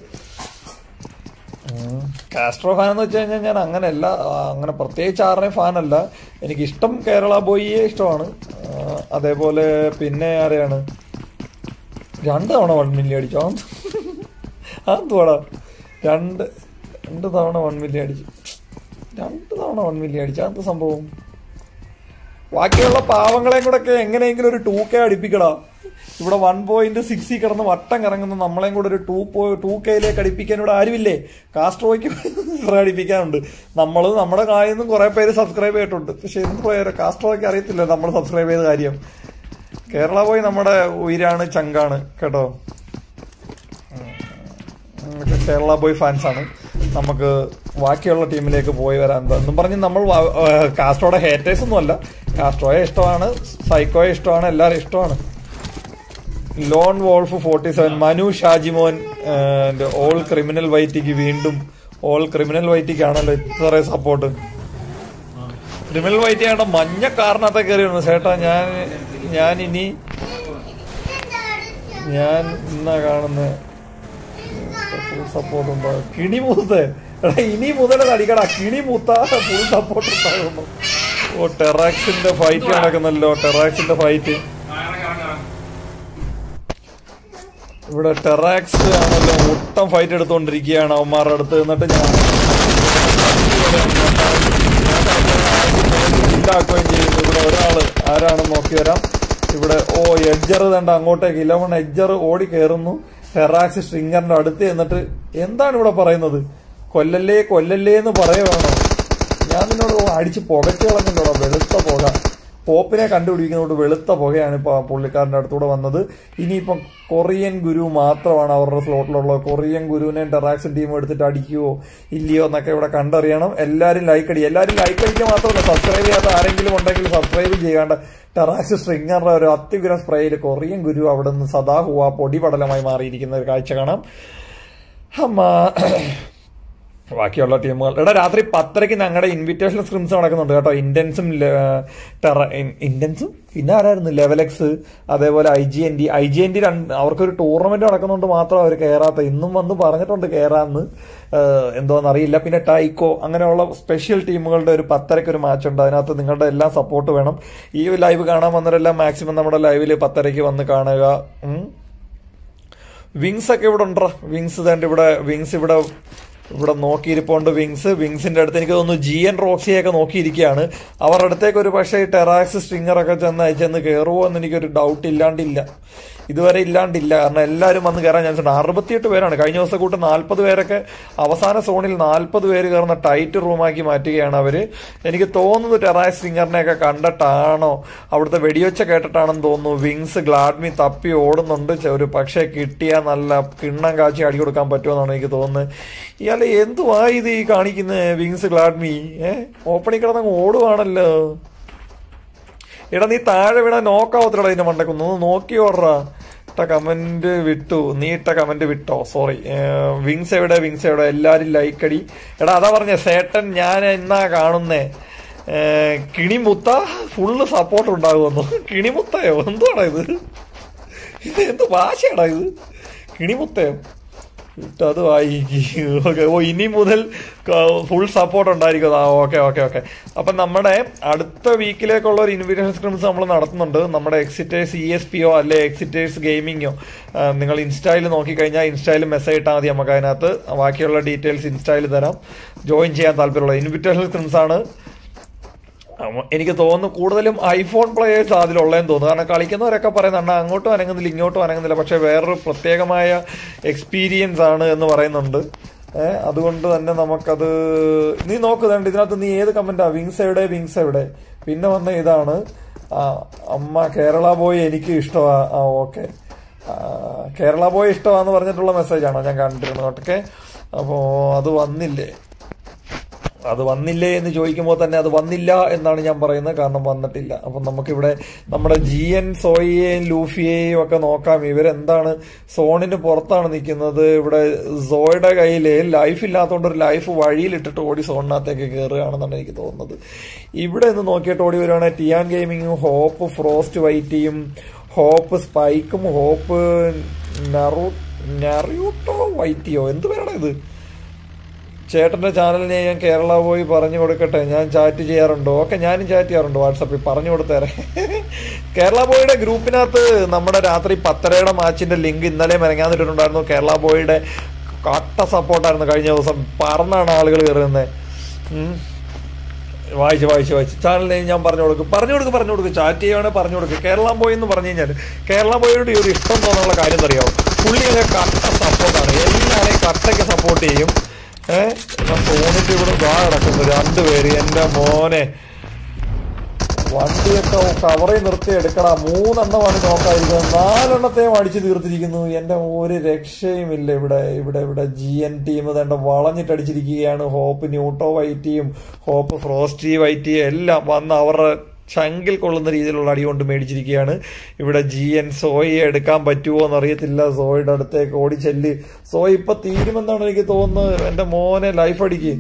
ഉം. കാസ്ട്രോ ഫാൻ എന്ന് വെച്ച് കഴിഞ്ഞാൽ ഞാൻ അങ്ങനെയല്ല ആ, അങ്ങനെ പ്രത്യേകിച്ച് ആരുടെയും ഫാനല്ല എനിക്ക് ഇഷ്ടം കേരള ബോയിയെ ഇഷ്ടമാണ് ആ, അതേപോലെ പിന്നെ ആരെയാണ് രണ്ട് തവണ വൺ മില്യൺ അടിച്ചു അതെന്തുവാടാ രണ്ട് രണ്ട് തവണ വൺ മില്യൺ അടിച്ചു രണ്ട് തവണ വൺ മില്യൺ അടിച്ചു അതെന്ത് സംഭവം ബാക്കിയുള്ള പാവങ്ങളെയും കൂടെ ഒക്കെ എങ്ങനെയെങ്കിലും ഒരു ടൂ കെ അടിപ്പിക്കടാ ഇവിടെ വൺ പോയിന്റ് സിക്സിൽ കിടന്ന് വട്ടം കറങ്ങുന്ന നമ്മളെയും കൂടെ ഒരു ടൂ പോ ടൂ കെയിലേക്ക് അടിപ്പിക്കാൻ ഇവിടെ ആരുമില്ലേ കാസ്ട്രോയ്ക്ക് കുറെ അടിപ്പിക്കാനുണ്ട് നമ്മൾ നമ്മുടെ കായിൽ നിന്നും കുറെ പേര് സബ്സ്ക്രൈബ് ചെയ്തിട്ടുണ്ട് പക്ഷെ എന്ത് പോയാലും കാസ്ട്രോയ്ക്ക് അറിയത്തില്ല നമ്മൾ സബ്സ്ക്രൈബ് ചെയ്ത കാര്യം കേരള പോയി നമ്മുടെ ഉയരാണ് ചങ്കാണ് കേട്ടോ ഉം, കേരള ബോയ് ഫാൻസ് ആണ് നമുക്ക് ബാക്കിയുള്ള ടീമിലേക്ക് പോയി വരാൻ എന്നും പറഞ്ഞ് നമ്മൾ വ- ഏഹ് കാസ്ട്രോയുടെ ഹേറ്റേഴ്സ് ഒന്നും അല്ല കാസ്ട്രോയെ ഇഷ്ടമാണ് സൈക്കോയെ ഇഷ്ടമാണ് എല്ലാവരും ഇഷ്ടമാണ് lone wolf forty seven Manu Shajimon ഏഹ്, ഓൾ ക്രിമിനൽ വൈറ്റിക്ക് വീണ്ടും ഓൾ ക്രിമിനൽ വൈറ്റിക്കാണല്ലോ ഇത്ര സപ്പോർട്ട് ക്രിമിനൽ വൈറ്റി ആണ്ട് മഞ്ഞ കാറിനകത്ത് കയറി വന്നു ചേട്ടാ ഞാൻ ഞാൻ ഇനി ഞാൻ ഇന്നാ കാണുന്നത് ഫുൾ സപ്പോർട്ട് ഉണ്ടോ കിണി മൂത്ത് എടാ ഇനി മുതൽ അടിക്കടാ കിണി മൂത്ത ഫുൾ സപ്പോർട്ട് ഉണ്ടാകുന്നു ഓ ടെറാക്സിന്റെ ഫൈറ്റ് നടക്കുന്നല്ലോ ടെറാക്സിന്റെ ഫൈറ്റ് ഇവിടെ ടെറാക്സ് ആണല്ലോ മുട്ടം ഫൈറ്റ് എടുത്തുകൊണ്ടിരിക്കുകയാണ് അവന്മാരുടെ അടുത്ത് എന്നിട്ട് ഞാൻ ഇല്ലാക്കുകയും ചെയ്യുന്നു ഇവിടെ ഒരാള് ആരാണെന്ന് നോക്കി വരാം ഇവിടെ ഓ എഡ്ജർ തണ്ട അങ്ങോട്ടേക്ക് ഇലവൺ എഡ്ജർ ഓടി കയറുന്നു ടെറാക്സ് സ്ട്രിങ്ങറിന്റെ അടുത്ത് എന്നിട്ട് എന്താണ് ഇവിടെ പറയുന്നത് കൊല്ലല്ലേ കൊല്ലല്ലേ എന്ന് പറയുവാണോ ഞാൻ നിന്നോട് അടിച്ച് പുകച്ചു കളഞ്ഞല്ലോ വെളുത്ത പുക പോപ്പിനെ കണ്ടുപിടിക്കുന്നതുകൊണ്ട് വെളുത്ത പുകയാണ് ഇപ്പൊ ആ പുള്ളിക്കാരന്റെ അടുത്തൂടെ വന്നത് ഇനിയിപ്പം കൊറിയൻ ഗുരു മാത്രമാണ് അവരുടെ സ്ലോട്ടിലുള്ളത് കൊറിയൻ ഗുരുവിനെ ടെറാക്സൻ ടീം എടുത്തിട്ട് അടിക്കുവോ ഇല്ലയോ എന്നൊക്കെ ഇവിടെ കണ്ടറിയണം എല്ലാരും ലൈക്ക് അടി എല്ലാരും ലൈക്ക് അടിക്കുക മാത്രമല്ല സബ്സ്ക്രൈബ് ചെയ്യാത്ത ആരെങ്കിലും ഉണ്ടെങ്കിൽ സബ്സ്ക്രൈബ് ചെയ്യാണ്ട് ടെറാക്സ് സ്ട്രിങ്ങറിന്റെ ഒരു അത്യുഗ്രം സ്പ്രേയിൽ കൊറിയൻ ഗുരു അവിടെ നിന്ന് സദാ ഹുവ പൊടിപടലമായി മാറിയിരിക്കുന്ന ഒരു കാഴ്ച കാണാം അമ്മ ബാക്കിയുള്ള ടീമുകൾ എടാ രാത്രി പത്തരയ്ക്ക് ഞങ്ങളുടെ ഇൻവിറ്റേഷൻ സ്ക്രിംസ് നടക്കുന്നുണ്ട് കേട്ടോ ഇന്റൻസും ടെറ ഇന്റൻസും പിന്നെ ആരായിരുന്നു ലെവലെക്സ് അതേപോലെ I G N D I G N D അവർക്കൊരു ടൂർണമെന്റ് നടക്കുന്നുണ്ട് മാത്രം അവർ കയറാത്ത ഇന്നും വന്ന് പറഞ്ഞിട്ടുണ്ട് കയറാന്ന് എന്തോന്ന് അറിയില്ല പിന്നെ ടൈക്കോ അങ്ങനെയുള്ള സ്പെഷ്യൽ ടീമുകളുടെ ഒരു പത്തരയ്ക്ക് ഒരു മാച്ച് ഉണ്ട് അതിനകത്ത് നിങ്ങളുടെ എല്ലാം സപ്പോർട്ട് വേണം ഈ ലൈവ് കാണാൻ വന്നവരെല്ലാം മാക്സിമം നമ്മുടെ ലൈവിൽ പത്തരയ്ക്ക് വന്ന് കാണുക ഉം. വിങ്സ് ഒക്കെ ഇവിടെ ഉണ്ടോ വിങ്സ് തേണ്ട ഇവിടെ വിങ്സ് ഇവിടെ ഇവിടെ നോക്കിയിരിപ്പുണ്ട് വിങ്സ് വിങ്സിന്റെ അടുത്ത് എനിക്ക് തോന്നുന്നു ജി എൻ റോക്സിയൊക്കെ നോക്കിയിരിക്കുകയാണ് അവരുടെ അടുത്തേക്ക് ഒരു പക്ഷേ ടെറാക്സ് സ്ട്രിങ്ങർ ഒക്കെ ചെന്ന് ചെന്ന് കയറുമോ എന്ന് എനിക്കൊരു ഡൗട്ട് ഇല്ലാണ്ടില്ല ഇതുവരെ ഇല്ലാണ്ടില്ല കാരണം എല്ലാവരും വന്ന് കയറാൻ ചാൻസ് ഉണ്ട് അറുപത്തിയെട്ട് പേരാണ് കഴിഞ്ഞ ദിവസം കൂട്ട് നാൽപ്പത് പേരൊക്കെ അവസാന സോണിൽ നാൽപ്പത് പേര് കയറുന്ന ടൈറ്റ് റൂമാക്കി മാറ്റുകയാണ് അവര് എനിക്ക് തോന്നുന്നു ടെറാക്സ് സ്ട്രിങ്ങറിനെയൊക്കെ കണ്ടിട്ടാണോ അവിടുത്തെ വെടിയൊച്ച കേട്ടിട്ടാണെന്ന് തോന്നുന്നു വിങ്സ് ഗ്ലാഡ്മി തപ്പി ഓടുന്നുണ്ട് ചെ- ഒരു പക്ഷേ കിട്ടിയാൽ നല്ല കിണ്ണം കാച്ചി അടി കൊടുക്കാൻ പറ്റുമെന്നാണ് എനിക്ക് തോന്നുന്നത് ഇയാളെ എന്തുവാ ഇത് ഈ കാണിക്കുന്നത് വിങ്സ് ഗ്ലാഡ്മി ഏ ഓപ്പണിൽ കിടന്നങ്ങ് ഓടുവാണല്ലോ എടാ നീ താഴെ വീണാ നോക്കാവത്തില്ലടാ ഇതിന്റെ മണ്ടക്കൊന്ന് ഒന്ന് നോക്കി ഓർറാ ഇട്ട കമന്റ് വിട്ടു നീ ഇട്ട കമന്റ് വിട്ടോ സോറി വിങ്സ് എവിടെ വിങ്സ് എവിടെ എല്ലാരും ലൈക്ക് അടി എടാ അതാ പറഞ്ഞ സേട്ടൻ ഞാൻ എന്നാ കാണുന്നേ ഏ, കിണിമുത്ത ഫുള്ള് സപ്പോർട്ട് ഉണ്ടാകുമെന്നു കിണിമുത്തയോ എന്തുവാടാ ഇത് ഇത് എന്ത് ഭാഷയാടാ ഇത് കിണിമുത്തയോ ഇട്ട് അത് വായിക്കും ഓക്കെ ഓ ഇനി മുതൽ ഫുൾ സപ്പോർട്ട് ഉണ്ടായിരിക്കും ആ ഓക്കെ ഓക്കെ ഓക്കെ അപ്പം നമ്മുടെ അടുത്ത വീക്കിലേക്കുള്ള ഒരു ഇൻവിറ്റേഷൻ സ്ക്രിംസ് നമ്മൾ നടത്തുന്നുണ്ട് നമ്മുടെ എക്സിറ്റേഴ്സ് ഇ എസ് പിയോ അല്ലെ എക്സിറ്റേഴ്സ് ഗെയിമിങ്ങോ നിങ്ങൾ ഇൻസ്റ്റയിൽ നോക്കിക്കഴിഞ്ഞാൽ ഇൻസ്റ്റയിൽ മെസ്സേജ് ഇട്ടാൽ മതി നമുക്ക് അതിനകത്ത് ബാക്കിയുള്ള ഡീറ്റെയിൽസ് ഇൻസ്റ്റയിൽ തരാം ജോയിൻ ചെയ്യാൻ താല്പര്യമുള്ള ഇൻവിറ്റേഷൻ സ്ക്രിംസ് ആണ് അമ്മ- എനിക്ക് തോന്നുന്നു കൂടുതലും ഐഫോൺ പ്ലേയേഴ്സ് അതിലുള്ളതെന്ന് തോന്നുന്നു കാരണം കളിക്കുന്നവരൊക്കെ പറയുന്നുണ്ട് അങ്ങോട്ടും അനങ്ങുന്നില്ല ഇങ്ങോട്ടും അനങ്ങുന്നില്ല പക്ഷെ വേറൊരു പ്രത്യേകമായ എക്സ്പീരിയൻസ് ആണ് എന്ന് പറയുന്നുണ്ട് ഏഹ് അതുകൊണ്ട് തന്നെ നമുക്കത് നീ നോക്കുന്നുണ്ട് ഇതിനകത്ത് നീ ഏത് കമന്റാ വിങ്സ് എവിടെ വിങ്സ് എവിടെ പിന്നെ വന്ന ഇതാണ് ആ, അമ്മ കേരള ബോയ് എനിക്ക് ഇഷ്ടമാ ആ ഓക്കെ ആ, കേരള ബോയ് ഇഷ്ടമാന്ന് പറഞ്ഞിട്ടുള്ള മെസ്സേജാണോ ഞാൻ കണ്ടിരുന്നത് ഓക്കെ അപ്പോൾ അത് വന്നില്ലേ അത് വന്നില്ലേ എന്ന് ചോദിക്കുമ്പോൾ തന്നെ അത് വന്നില്ല എന്നാണ് ഞാൻ പറയുന്നത് കാരണം വന്നിട്ടില്ല അപ്പം നമുക്കിവിടെ നമ്മുടെ ജി എൻ സോയിയെയും ലൂഫിയെയും ഒക്കെ നോക്കാം ഇവരെന്താണ് സോണിന് പുറത്താണ് നിൽക്കുന്നത് ഇവിടെ സോയുടെ കയ്യിൽ ലൈഫ് ഇല്ലാത്തതുകൊണ്ട് ഒരു ലൈഫ് വഴിയിലിട്ടിട്ട് ഓടി സോണിനകത്തേക്ക് കയറുകയാണെന്നാണ് എനിക്ക് തോന്നുന്നത് ഇവിടെ നിന്ന് നോക്കിയിട്ട് ഓടി വരുവാണെങ്കിൽ ടിയാൻ ഗെയിമിങ്ങും ഹോപ്പ് ഫ്രോസ്റ്റ് വൈറ്റിയും ഹോപ്പ് സ്പൈക്കും ഹോപ്പ് നറു നറിയൂട്ടോ വൈറ്റിയോ എന്ത് പേരാണ് ഇത് ചേട്ടന്റെ ചാനലിനെ ഞാൻ കേരള പോയി പറഞ്ഞു കൊടുക്കട്ടെ ഞാൻ ചാറ്റ് ചെയ്യാറുണ്ടോ ഓക്കെ ഞാനും ചാറ്റ് ചെയ്യാറുണ്ട് വാട്സപ്പിൽ പറഞ്ഞു കൊടുത്തേരെ കേരള ബോയുടെ ഗ്രൂപ്പിനകത്ത് നമ്മുടെ രാത്രി പത്തരയുടെ മാച്ചിന്റെ ലിങ്ക് ഇന്നലെ മെനങ്ങാന്നിട്ടുണ്ടായിരുന്നു കേരള ബോയുടെ കട്ട സപ്പോർട്ടായിരുന്നു കഴിഞ്ഞ ദിവസം പറന്നാണ് ആളുകൾ കയറുന്നത് വായിച്ച് വായിച്ച് വായിച്ച് ചാനലിനെ ഞാൻ പറഞ്ഞു കൊടുക്കും പറഞ്ഞു കൊടുക്കും പറഞ്ഞു കൊടുക്കും ചാറ്റ് ചെയ്യുവാണെങ്കിൽ പറഞ്ഞു കൊടുക്കും കേരള ബോയ് എന്ന് പറഞ്ഞു കഴിഞ്ഞാൽ കേരള ബോയോട് ഈ ഒരു ഇഷ്ടം തോന്നാനുള്ള കാര്യം അറിയാവും പുള്ളിയൊക്കെ കട്ട സപ്പോർട്ടാണ് എല്ലാവരെയും കട്ടയ്ക്ക് സപ്പോർട്ട് ചെയ്യും ഏഹ് ഫോണിന്റെ ഇവിടെ വാ കിടക്കുന്നു രണ്ടുപേര് എന്റെ മോനെ വണ്ടിയൊക്കെ കവറിൽ നിർത്തി എടുക്കടാ മൂന്നെണ്ണമാണ് നോക്കാതിരിക്കുന്നത് നാലെണ്ണത്തെയും അടിച്ചു തീർത്തിരിക്കുന്നു എന്റെ ഒരു രക്ഷയുമില്ല ഇവിടെ ഇവിടെ ഇവിടെ ജി എൻ ടീം തന്റെ വളഞ്ഞിട്ടടിച്ചിരിക്കുകയാണ് ഹോപ്പ് ന്യൂട്ടോ വൈറ്റിയും ഹോപ്പ് ഫ്രോസ്റ്റി വൈറ്റിയും എല്ലാം വന്ന് അവരുടെ ചങ്കിൽ കൊള്ളുന്ന രീതിയിലുള്ള അടി കൊണ്ട് മേടിച്ചിരിക്കുകയാണ് ഇവിടെ ജി എൻ സോയെ എടുക്കാൻ പറ്റുമോ എന്നറിയത്തില്ല സോയുടെ അടുത്തേക്ക് ഓടി ചെല്ല് സോയ് ഇപ്പൊ തീരുമെന്നാണ് എനിക്ക് തോന്നുന്നത് എന്റെ മോനെ ലൈഫ് അടിക്ക്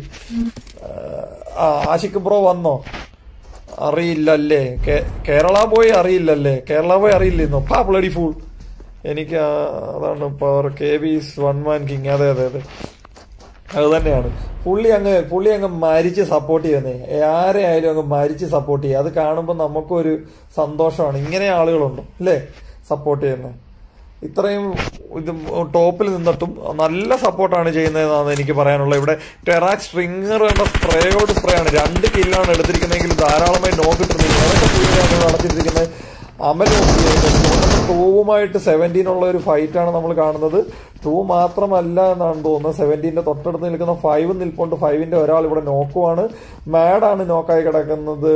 ആ ആഷിഖ് ബ്രോ വന്നോ അറിയില്ലല്ലേ കേ- കേരള ബോയ് അറിയില്ലല്ലേ കേരള ബോയ് അറിയില്ലെന്നോ പാ ബ്ലഡി ഫൂൾ എനിക്ക് ആ- അതാണ് power K bees one man king അതെ അതെ അതെ അത് തന്നെയാണ് പുള്ളി അങ്ങ് പുള്ളി അങ്ങ് മരിച്ച് സപ്പോർട്ട് ചെയ്യുന്നേ ആരെ ആയാലും അങ്ങ് മരിച്ച് സപ്പോർട്ട് ചെയ്യുക അത് കാണുമ്പോൾ നമുക്കൊരു സന്തോഷമാണ് ഇങ്ങനെ ആളുകളുണ്ട് അല്ലേ സപ്പോർട്ട് ചെയ്യുന്നത് ഇത്രയും ഇത് ടോപ്പിൽ നിന്നിട്ടും നല്ല സപ്പോർട്ടാണ് ചെയ്യുന്നതെന്നാണ് എനിക്ക് പറയാനുള്ളത് ഇവിടെ ടെറാക് സ്ട്രിങ്ങർ എന്ന സ്പ്രേയോട് സ്പ്രേ ആണ് രണ്ട് കില്ലാണ് എടുത്തിരിക്കുന്നതെങ്കിൽ ധാരാളമായി നോക്കിട്ടിരുന്നത് ഏതൊക്കെ ടീമിലാണ് നടത്തിയിരിക്കുന്നത് അമൽ ടൂവുമായിട്ട് സെവൻറ്റീൻ ഉള്ള ഒരു ഫൈറ്റാണ് നമ്മൾ കാണുന്നത് ടൂ മാത്രമല്ല എന്നാണ് തോന്നുന്നത് സെവൻറ്റീൻ്റെ തൊട്ടടുത്ത് നിൽക്കുന്ന ഫൈവ് നിൽപ്പുണ്ട് ഫൈവിന്റെ ഒരാൾ ഇവിടെ നോക്കുവാണ് മാഡാണ് നോക്കായി കിടക്കുന്നത്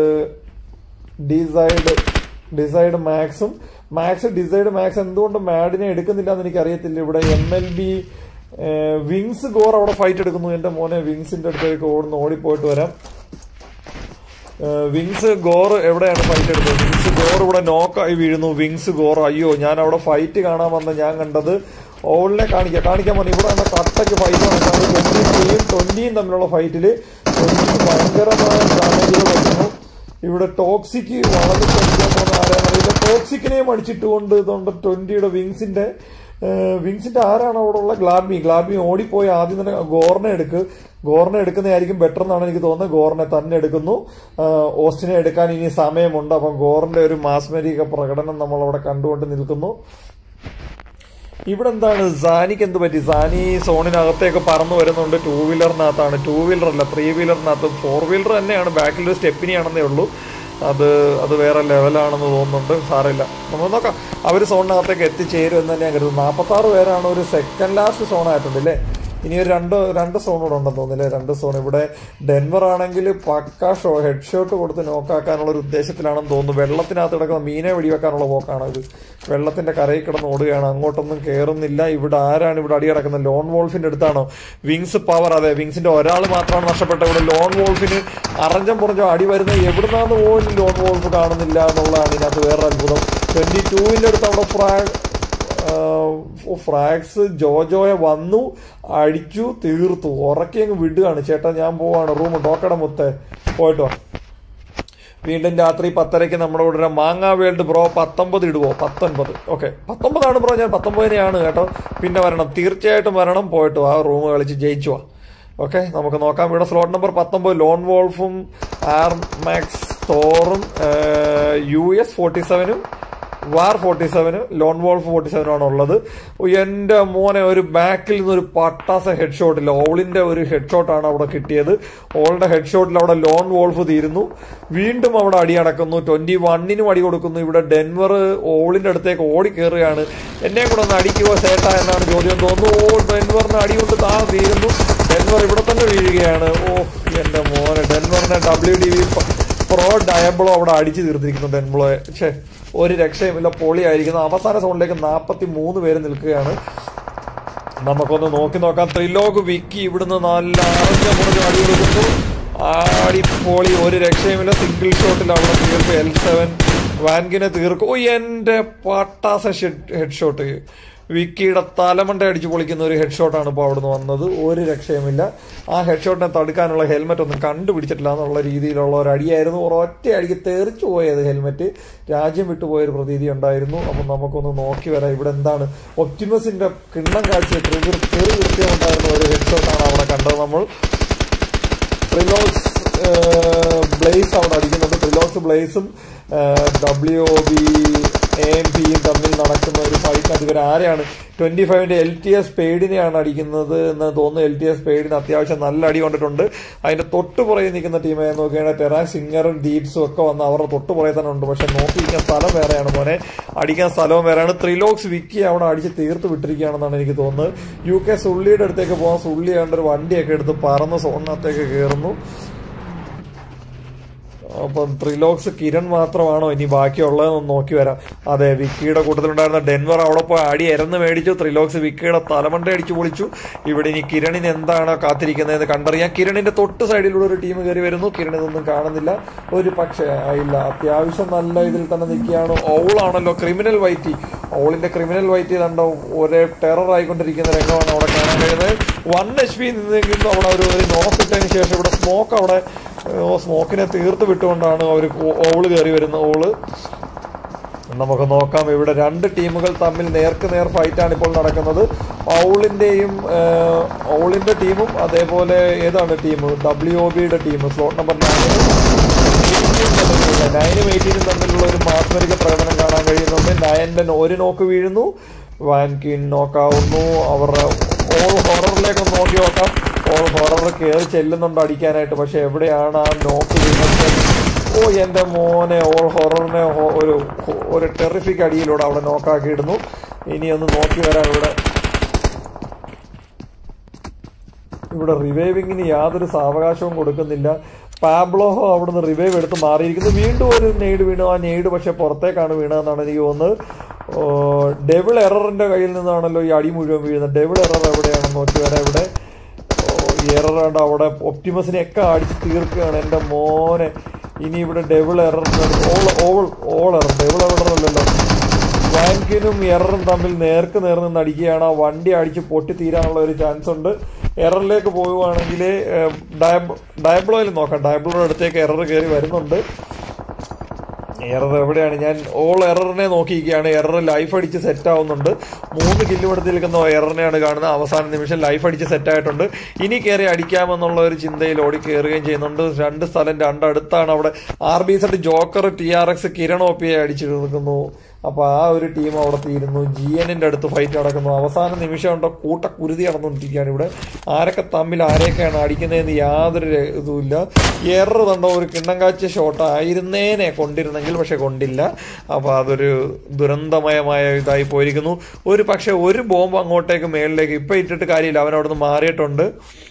ഡിസൈഡ് ഡിസൈഡ് മാക്സും മാക്സ് ഡിസൈഡ് മാക്സ് എന്തുകൊണ്ട് മാഡിനെ എടുക്കുന്നില്ല എന്ന് എനിക്ക് അറിയത്തില്ല ഇവിടെ M L B wings gore അവിടെ ഫൈറ്റ് എടുക്കുന്നു എന്റെ മോനെ വിങ്സിന്റെ അടുത്തേക്ക് ഓടുന്നു ഓടിപ്പോയിട്ട് വരാം വിങ്സ് ഗോർ എവിടെയാണ് ഫൈറ്റ് എടുത്തത് വിങ്സ് ഗോർ ഇവിടെ നോക്കായി വീഴുന്നു വിങ്സ് ഗോർ അയ്യോ ഞാൻ അവിടെ ഫൈറ്റ് കാണാൻ വന്ന ഞാൻ കണ്ടത് ഓളിനെ കാണിക്കാം കാണിക്കാൻ പറഞ്ഞു ഇവിടെ വന്ന കട്ടയ്ക്ക് ഫൈറ്റ് നടക്കുന്നത് ട്വന്റി ത്രീയും ട്വന്റിയും തമ്മിലുള്ള ഫൈറ്റിൽ ട്വന്റിക്ക് ഭയങ്കരമായ ഡാമേജുകൾ പറ്റുന്നു ഇവിടെ ടോക്സിക്ക് വളർന്നു കളിക്കാൻ പോകുന്ന ആരാന്നറിയില്ല ടോക്സിക്കിനെയും അടിച്ചിട്ടുകൊണ്ട് ഇതുകൊണ്ട് ട്വന്റിയുടെ വിങ്സിന്റെ വിങ്സിന്റെ ആരാണ് അവിടെ ഉള്ള ഗ്ലാബി ഗ്ലാബി ഓടിപ്പോയി ആദ്യം തന്നെ ഗോറിനെ എടുക്ക് ഗോറിനെ എടുക്കുന്നതായിരിക്കും ബെറ്റർ എന്നാണ് എനിക്ക് തോന്നുന്നത് ഗോറിനെ തന്നെ എടുക്കുന്നു ആ, ഓസ്റ്റിനെ എടുക്കാൻ ഇനി സമയമുണ്ട് അപ്പം ഗോറിന്റെ ഒരു മാസ്മരിക പ്രകടനം നമ്മൾ അവിടെ കണ്ടുകൊണ്ട് നിൽക്കുന്നു ഇവിടെ എന്താണ് സാനിക്ക് എന്ത് പറ്റി സാനി സോണിനകത്തേക്ക് പറന്നു വരുന്നുണ്ട് ടൂ വീലറിനകത്താണ് ടൂ വീലർ അല്ല ത്രീ വീലറിനകത്ത് ഫോർ വീലർ തന്നെയാണ് ബാക്കിൽ ഒരു സ്റ്റെപ്പിനിയാണെന്നേ ഉള്ളൂ അത് അത് വേറെ ലെവലാണെന്ന് തോന്നുന്നുണ്ട് സാറില്ല നമുക്ക് നോക്കാം അവർ സോണിനകത്തേക്ക് എത്തിച്ചേരും എന്ന് തന്നെ ഞാൻ കരുതുന്നു നാൽപ്പത്താറ് പേരാണ് ഒരു സെക്കൻഡ് ലാസ്റ്റ് സോണായിട്ടുണ്ട് അല്ലേ ഇനി ഒരു രണ്ട് രണ്ട് സോൺ കൂടെ ഉണ്ടെന്ന് തോന്നില്ലേ രണ്ട് സോൺ ഇവിടെ ഡെൻവർ ആണെങ്കിൽ പക്ക ഷോ ഹെഡ് ഷോട്ട് കൊടുത്ത് നോക്കാക്കാനുള്ള ഒരു ഉദ്ദേശത്തിലാണെന്ന് തോന്നുന്നു വെള്ളത്തിനകത്ത് കിടക്കുന്ന മീനെ വെടിവെക്കാനുള്ള പോക്കാണ് ഇത് വെള്ളത്തിന്റെ കരയിൽ കിടന്ന് ഓടുകയാണ് അങ്ങോട്ടൊന്നും കയറുന്നില്ല ഇവിടെ ആരാണ് ഇവിടെ അടി കിടക്കുന്നത് ലോൺ വോൾഫിന്റെ അടുത്താണോ വിങ്സ് പവർ അതെ വിങ്സിന്റെ ഒരാൾ മാത്രമാണ് നഷ്ടപ്പെട്ടത് ഇവിടെ ലോൺ വോൾഫിന് അറഞ്ചം പുറഞ്ഞോ അടി വരുന്നത് എവിടുന്നാന്ന് പോലും ലോൺ വോൾഫ് കാണുന്നില്ല എന്നുള്ളതാണ് ഇതിനകത്ത് വേറെ അത്ഭുതം ട്വന്റി ടൂവിന്റെ അടുത്ത് അവിടെ ഫ്രാഗ് ആഹ് ഫ്രാക്സ് ജോജോയെ വന്നു അടിച്ചു തീർത്തു ഉറക്കി അങ്ങ് വിടുകയാണ് ചേട്ടാ ഞാൻ പോവാണ് റൂം ഡോക്കട മുത്തേ പോയിട്ടോ വീണ്ടും രാത്രി പത്തരയ്ക്ക് നമ്മുടെ കൂടെ ഒരു മാങ്ങ വേൾഡ് ബ്രോ പത്തൊമ്പത് ഇടുവോ പത്തൊൻപത് ഓക്കെ പത്തൊമ്പതാണ് ബ്രോ ഞാൻ പത്തൊമ്പതിനെയാണ് കേട്ടോ പിന്നെ വരണം തീർച്ചയായിട്ടും വരണം പോയിട്ട് ആ റൂം കളിച്ച് ജയിച്ചു വാ ഓക്കെ നമുക്ക് നോക്കാം ഇവിടെ സ്ലോട്ട് നമ്പർ പത്തൊമ്പത് ലോൺ വോൾഫും ആർ മാക്സ് തോറും യു എസ് ഫോർട്ടി സെവനും വാർ ഫോർട്ടി സെവന് ലോൺ വോൾഫ് ഫോർട്ടി സെവൻ ആണ് ഉള്ളത് എന്റെ മോനെ ഒരു ബാക്കിൽ നിന്ന് ഒരു പട്ടാസ ഹെഡ് ഷോട്ടില്ല ഓളിന്റെ ഒരു ഹെഡ് ഷോട്ടാണ് അവിടെ കിട്ടിയത് ഓളിന്റെ ഹെഡ് ഷോട്ടിൽ അവിടെ ലോൺ വോൾഫ് തീരുന്നു വീണ്ടും അവിടെ അടി നടക്കുന്നു ട്വന്റി വണ്ണിനും അടി കൊടുക്കുന്നു ഇവിടെ ഡെൻവർ ഓളിന്റെ അടുത്തേക്ക് ഓടി കയറുകയാണ് എന്നെ കൂടെ ഒന്ന് അടിക്കുവോ സേട്ട എന്നാണ് ചോദ്യം തോന്നുന്നു ഓ ഡെൻവറിന് അടി കൊണ്ട് താ തീരുന്നു ഡെൻവർ ഇവിടെ തന്നെ വീഴുകയാണ് ഓ എന്റെ മോനെ ഡെൻവറിനെ W D V pro Diablo അവിടെ അടിച്ചു തീർത്തിരിക്കുന്നുണ്ട് എൻബ്ലോയെ പക്ഷേ ഒരു രക്ഷയുമില്ല പൊളിയായിരിക്കുന്നു അവസാന സോണിലേക്ക് നാൽപ്പത്തി മൂന്ന് പേര് നിൽക്കുകയാണ് നമുക്കൊന്ന് നോക്കി നോക്കാം ത്രിലോക് വിക്കി ഇവിടുന്ന് നല്ല അറിഞ്ഞ മുറിഞ്ഞ് അടി കൊടുക്കുന്നു ആടിപ്പോളി ഒരു രക്ഷയുമില്ല സിംഗിൾ ഷോട്ടിൽ അവിടെ തീർക്കും എൽ സെവൻ വാൻകിനെ തീർക്കും ഓ എന്റെ പട്ടാസ ഹെഡ് ഷോട്ട് വിക്കിയുടെ തലമണ്ട അടിച്ച് പൊളിക്കുന്ന ഒരു ഹെഡ് ഷോട്ടാണ് ഇപ്പോൾ അവിടുന്ന് വന്നത് ഒരു രക്ഷയുമില്ല ആ ഹെഡ് ഷോട്ടിനെ തടുക്കാനുള്ള ഹെൽമെറ്റ് ഒന്നും കണ്ടുപിടിച്ചിട്ടില്ല എന്നുള്ള രീതിയിലുള്ള ഒരു അടിയായിരുന്നു ഒരൊറ്റ അടിക്ക് തെറിച്ചു പോയത് ഹെൽമെറ്റ് രാജ്യം വിട്ടുപോയൊരു പ്രതീതി ഉണ്ടായിരുന്നു അപ്പം നമുക്കൊന്ന് നോക്കി വരാം ഇവിടെ എന്താണ് ഒപ്റ്റിമസിന്റെ കിണ്ണം കാഴ്ച തെറി തെറി കൃത്യമുണ്ടായിരുന്ന ഒരു ഹെഡ് ഷോട്ടാണ് അവിടെ കണ്ടത് നമ്മൾ ട്രിലോക്സ് ബ്ലേസ് അവിടെ അടിക്കുന്നുണ്ട് ട്രിലോക്സ് ബ്ലേസും ഡബ്ല്യു ഒ ബി എം പിയും തമ്മിൽ നടക്കുന്ന ഒരു ഫൈറ്റ് അത് ഇവർ ആരെയാണ് ട്വന്റി ഫൈവിന്റെ എൽ ടി എസ് പേഡിനെയാണ് അടിക്കുന്നത് എന്ന് തോന്നുന്നു എൽ ടി എസ് പേഡിന് അത്യാവശ്യം നല്ല അടി കൊണ്ടിട്ടുണ്ട് അതിന്റെ തൊട്ട് പുറകെ നിൽക്കുന്ന ടീമെ നോക്കുകയാണെങ്കിൽ ടെറാ സിംഗറും ദീപ്സും ഒക്കെ വന്ന് അവരുടെ തൊട്ട് പുറകെ തന്നെ ഉണ്ട് പക്ഷെ നോക്കിയിരിക്കാൻ സ്ഥലം വേറെയാണ് മോനെ അടിക്കാൻ സ്ഥലവും വേറെയാണ് ത്രിലോക്സ് വിക്കി അവിടെ അടിച്ച് തീർത്ത് വിട്ടിരിക്കുകയാണെന്നാണ് എനിക്ക് തോന്നുന്നത് യു കെ സുള്ളിയുടെ അടുത്തേക്ക് പോകാൻ സുള്ളി ആണ്ട് ഒരു വണ്ടിയൊക്കെ എടുത്ത് പറന്ന് സോണിനകത്തേക്ക് കയറുന്നു അപ്പം ത്രിലോക്സ് കിരൺ മാത്രമാണോ ഇനി ബാക്കിയുള്ളതെന്ന് നോക്കി വരാം അതെ വിക്കിയുടെ കൂട്ടത്തിലുണ്ടായിരുന്ന ഡെൻവർ അവിടെ പോയി അടി എരന്ന് മേടിച്ചു ത്രിലോക്സ് വിക്കിയുടെ തലമണ്ട അടിച്ചു പൊളിച്ചു ഇവിടെ ഇനി കിരണിന് എന്താണ് കാത്തിരിക്കുന്നതെന്ന് കണ്ടറിയാം കിരണിന്റെ തൊട്ട് സൈഡിലൂടെ ഒരു ടീം കയറി വരുന്നു കിരൺ ഇതൊന്നും കാണുന്നില്ല ഒരു പക്ഷേ ഇല്ല അത്യാവശ്യം നല്ല ഇതിൽ തന്നെ നിൽക്കുകയാണ് ഓളാണല്ലോ ക്രിമിനൽ വൈറ്റി ഓളിന്റെ ക്രിമിനൽ വൈറ്റി കണ്ടോ ഒരേ ടെറർ ആയിക്കൊണ്ടിരിക്കുന്ന രംഗമാണ് അവിടെ കാണാൻ കഴിയുന്നത് വൺ എച്ച് പി നിന്നെങ്കിലും അവിടെ ഒരു ഒരു നോക്കിട്ടതിന് ശേഷം ഇവിടെ സ്മോക്ക് അവിടെ ഓ സ്മോക്കിനെ തീർത്ത് വിട്ടുകൊണ്ടാണ് അവർ ഓള് കയറി വരുന്ന ഓള് നമുക്ക് നോക്കാം ഇവിടെ രണ്ട് ടീമുകൾ തമ്മിൽ നേർക്ക് നേർ ഫൈറ്റാണ് ഇപ്പോൾ നടക്കുന്നത് ഔളിന്റെയും ഔളിന്റെ ടീമും അതേപോലെ ഏതാണ് ടീം ഡബ്ല്യു ഒ ബിയുടെ ടീം സ്ലോട്ട് നമ്പർ നയനും എയ്റ്റീനും തമ്മിലുള്ള ഒരു മാസ്മരിക പ്രകടനം കാണാൻ കഴിയുന്നുണ്ട് നയന്റെ ഒരു നോക്ക് വീഴുന്നു വാൻകിൻ നോക്കാവുന്നു അവരുടെ ഓൾ ഹൊററിലേക്ക് ഒന്ന് നോക്കി നോക്കാം ഓൾ ഹൊറർ കയറി ചെല്ലുന്നുണ്ട് അടിക്കാനായിട്ട് പക്ഷെ എവിടെയാണ് ആ നോക്ക് വീഴുന്നത് ഓ എന്റെ മോനെ ഓൾ ഹൊററിനെ ഒരു ഒരു ടെറിഫിക് അടിയിലൂടെ അവിടെ നോക്കാക്കിയിടുന്നു ഇനി ഒന്ന് നോക്കി വരാം ഇവിടെ ഇവിടെ റിവൈവിങ്ങിന് യാതൊരു സാവകാശവും കൊടുക്കുന്നില്ല പാബ്ലോഹോ അവിടുന്ന് റിവൈവ് എടുത്ത് മാറിയിരിക്കുന്നു വീണ്ടും ഒരു നെയ്ഡ് വീണു ആ നെയ്ഡ് പക്ഷെ പുറത്തേക്കാണ് വീണതെന്നാണ് എനിക്ക് തോന്നുന്നത് ഡെവിൾ എററിന്റെ കയ്യിൽ നിന്നാണല്ലോ ഈ അടി മുഴുവൻ വീഴുന്നത് ഡെവിൾ എറർ എവിടെയാണെന്ന് നോക്കി വരാം ഇവിടെ എറർ ഉണ്ട് അവിടെ ഒപ്റ്റിമസിനെ ഒക്കെ അടിച്ച് തീർക്കുകയാണ് എൻ്റെ മോനെ ഇനി ഇവിടെ devil error owl owl owl error devil error അല്ലല്ലോ ബാങ്കിനും എററും തമ്മിൽ നേർക്ക് നേർ നിന്ന് അടിക്കുകയാണ് ആ വണ്ടി അടിച്ച് പൊട്ടി തീരാനുള്ള ഒരു ചാൻസ് ഉണ്ട് എററിലേക്ക് പോവുകയാണെങ്കിൽ ഡയബ്ലോയിൽ നോക്കാം ഡയബ്ലോയുടെ അടുത്തേക്ക് എറർ കയറി വരുന്നുണ്ട് എറർ എവിടെയാണ് ഞാൻ ഓൾ എററിനെ നോക്കിയിരിക്കുകയാണ് എറർ ലൈഫ് അടിച്ച് സെറ്റ് ആവുന്നുണ്ട് മൂന്ന് കില്ലും എടുത്ത് നിൽക്കുന്ന എററിനെയാണ് കാണുന്നത് അവസാന നിമിഷം ലൈഫ് അടിച്ച് സെറ്റ് ആയിട്ടുണ്ട് ഇനി കയറി അടിക്കാമെന്നുള്ള ഒരു ചിന്തയിൽ ഓടി കയറുകയും ചെയ്യുന്നുണ്ട് രണ്ട് സ്ഥലം രണ്ടടുത്താണ് അവിടെ R B set joker T R X Kiran O P അടിച്ചു നിൽക്കുന്നു അപ്പൊ ആ ഒരു ടീം അവിടെ തീരുന്നു ജി എന്നിന്റെ അടുത്ത് ഫൈറ്റ് നടക്കുന്നു അവസാന നിമിഷം ഉണ്ടോ കൂട്ടക്കുരുതി നടന്നുകൊണ്ടിരിക്കുകയാണ് ഇവിടെ ആരൊക്കെ തമ്മിൽ ആരെയൊക്കെയാണ് അടിക്കുന്നതെന്ന് യാതൊരു ഇതുമില്ല എറർ കണ്ടോ ഒരു കിണ്ണം കാച്ച ഷോട്ട് ആയിരുന്നേനെ കൊണ്ടിരുന്നെങ്കിൽ പക്ഷെ കൊണ്ടില്ല അപ്പൊ അതൊരു ദുരന്തമയമായ ഇതായി പോയിരിക്കുന്നു ഒരു പക്ഷെ ഒരു ബോംബ് അങ്ങോട്ടേക്ക് മേളിലേക്ക് ഇപ്പൊ ഇട്ടിട്ട് കാര്യമില്ല അവൻ അവിടെ നിന്ന് മാറിയിട്ടുണ്ട്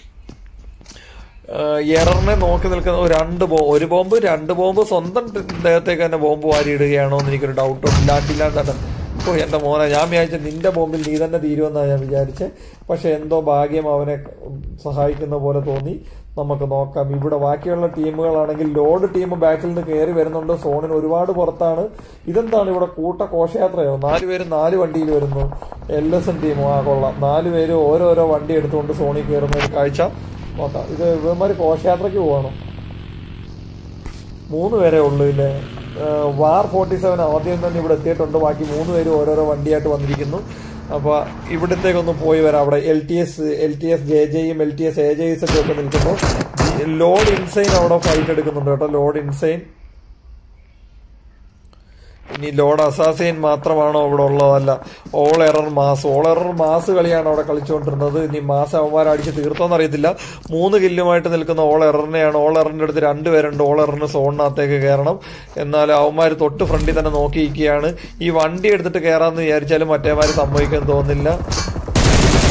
എററിനെ നോക്കി നിൽക്കുന്ന ഒരു രണ്ട് ബോ ഒരു ബോംബ് രണ്ട് ബോംബ് സ്വന്തം ദേഹത്തേക്ക് തന്നെ ബോംബ് വാരിയിടുകയാണോ എന്ന് എനിക്കൊരു ഡൗട്ട് ഇല്ലാണ്ടില്ലാണ്ടാണ് ഓ എൻ്റെ മോനെ ഞാൻ വിചാരിച്ച നിന്റെ ബോംബിൽ നീ തന്നെ തീരുമെന്നാണ് ഞാൻ വിചാരിച്ചത് പക്ഷെ എന്തോ ഭാഗ്യം അവനെ സഹായിക്കുന്ന പോലെ തോന്നി നമുക്ക് നോക്കാം ഇവിടെ ബാക്കിയുള്ള ടീമുകളാണെങ്കിൽ ലോഡ് ടീം ബാക്കിൽ നിന്ന് കയറി വരുന്നുണ്ട് സോണിന് ഒരുപാട് പുറത്താണ് ഇതെന്താണ് ഇവിടെ കൂട്ട ഘോഷയാത്രയോ നാല് പേര് നാല് വണ്ടിയിൽ വരുന്നു എൽ എസ് എൻ ടീമോ ആ കൊള്ളാം നാല് പേര് ഓരോരോ വണ്ടി എടുത്തുകൊണ്ട് സോണിൽ കയറുന്ന ഒരു കാഴ്ച നോക്കാം ഇത് ഇവന്മാർ ഘോഷയാത്രയ്ക്ക് പോവാണോ മൂന്ന് പേരെ ഉള്ളൂ ഇല്ലേ വാർ ഫോർട്ടി സെവൻ ആദ്യം തന്നെ ഇവിടെ എത്തിയിട്ടുണ്ട് ബാക്കി മൂന്ന് പേര് ഓരോരോ വണ്ടിയായിട്ട് വന്നിരിക്കുന്നു അപ്പോൾ ഇവിടത്തേക്കൊന്ന് പോയി വരാം അവിടെ L T S L T S J ജെയും എൽ ടി എസ് എ ജെയും ഒക്കെ നിൽക്കുന്നു ലോഡ് ഇൻസൈൻ അവിടെ ഫൈറ്റ് എടുക്കുന്നുണ്ട് കേട്ടോ ലോഡ് ഇൻസൈൻ ഇനി ലോഡ് അസാസൈൻ മാത്രമാണോ അവിടെ ഉള്ളതല്ല owl error mass owl error mass കളിയാണ് അവിടെ കളിച്ചുകൊണ്ടിരുന്നത് ഇനി മാസ് അവന്മാർ അടിച്ച് തീർത്തോന്ന് അറിയത്തില്ല മൂന്ന് കില്ലുമായിട്ട് നിൽക്കുന്ന ഓൾ എററിനെയാണ് ഓൾ എററിന്റെ അടുത്ത് രണ്ടുപേരുണ്ട് ഓൾ എററിന് സോണിനകത്തേക്ക് കയറണം എന്നാൽ അവന്മാർ തൊട്ട് ഫ്രണ്ടിൽ തന്നെ നോക്കിയിരിക്കുകയാണ് ഈ വണ്ടി എടുത്തിട്ട് കയറാമെന്ന് വിചാരിച്ചാലും മറ്റേമാർ സംഭവിക്കാൻ തോന്നുന്നില്ല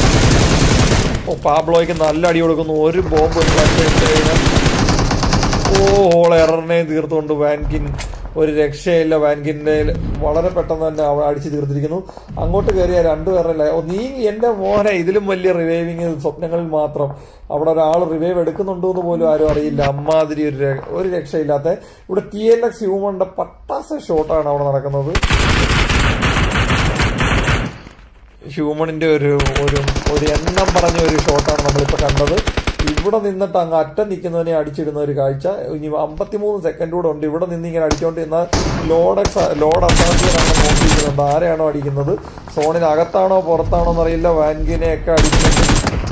ഓ പാബ്ലോയ്ക്ക് നല്ല അടി കൊടുക്കുന്നു ഒരു ബോംബ് ഇട്ട് കഴിഞ്ഞാൽ ഓ ഓ ഹോൾ എററിനെ തീർത്തുകൊണ്ട് വാൻകിൻ ഒരു രക്ഷയില്ല വാൻകിന്റെ വളരെ പെട്ടെന്ന് തന്നെ അവ അടിച്ചു തീർത്തിരിക്കുന്നു അങ്ങോട്ട് കയറിയ രണ്ടുപേരുടെ ഓ നീ എന്റെ മോനെ ഇതിലും വലിയ റിവൈവിങ് സ്വപ്നങ്ങളിൽ മാത്രം അവിടെ ഒരാൾ റിവൈവ് എടുക്കുന്നുണ്ടോ എന്ന് പോലും ആരും അറിയില്ല അമ്മാതിരി ഒരു ര- ഒരു രക്ഷയില്ലാത്ത ഇവിടെ ടി എൽ എക്സ് ഹ്യൂമന്റെ പട്ടാസ ഷോട്ടാണ് അവിടെ നടക്കുന്നത് ഹ്യൂമണിന്റെ ഒരു ഒരു ഒരു എണ്ണം പറഞ്ഞ ഒരു ഷോട്ടാണ് നമ്മളിപ്പോ കണ്ടത് ഇവിടെ നിന്നിട്ട് അങ്ങ് അറ്റം നിൽക്കുന്നതിനെ അടിച്ചിടുന്ന ഒരു കാഴ്ച ഇനി അമ്പത്തിമൂന്ന് സെക്കൻഡ് കൂടെ ഉണ്ട് ഇവിടെ നിന്ന് ഇങ്ങനെ അടിച്ചുകൊണ്ടിരുന്നാൽ ലോഡ് ലോഡ് അസാധ്യനാണ് നോക്കിയിരിക്കുന്നുണ്ട് ആരെയാണോ അടിക്കുന്നത് സോണിനകത്താണോ പുറത്താണോ എന്നറിയില്ല വാൻകിനെ ഒക്കെ അടിക്കുന്നുണ്ട്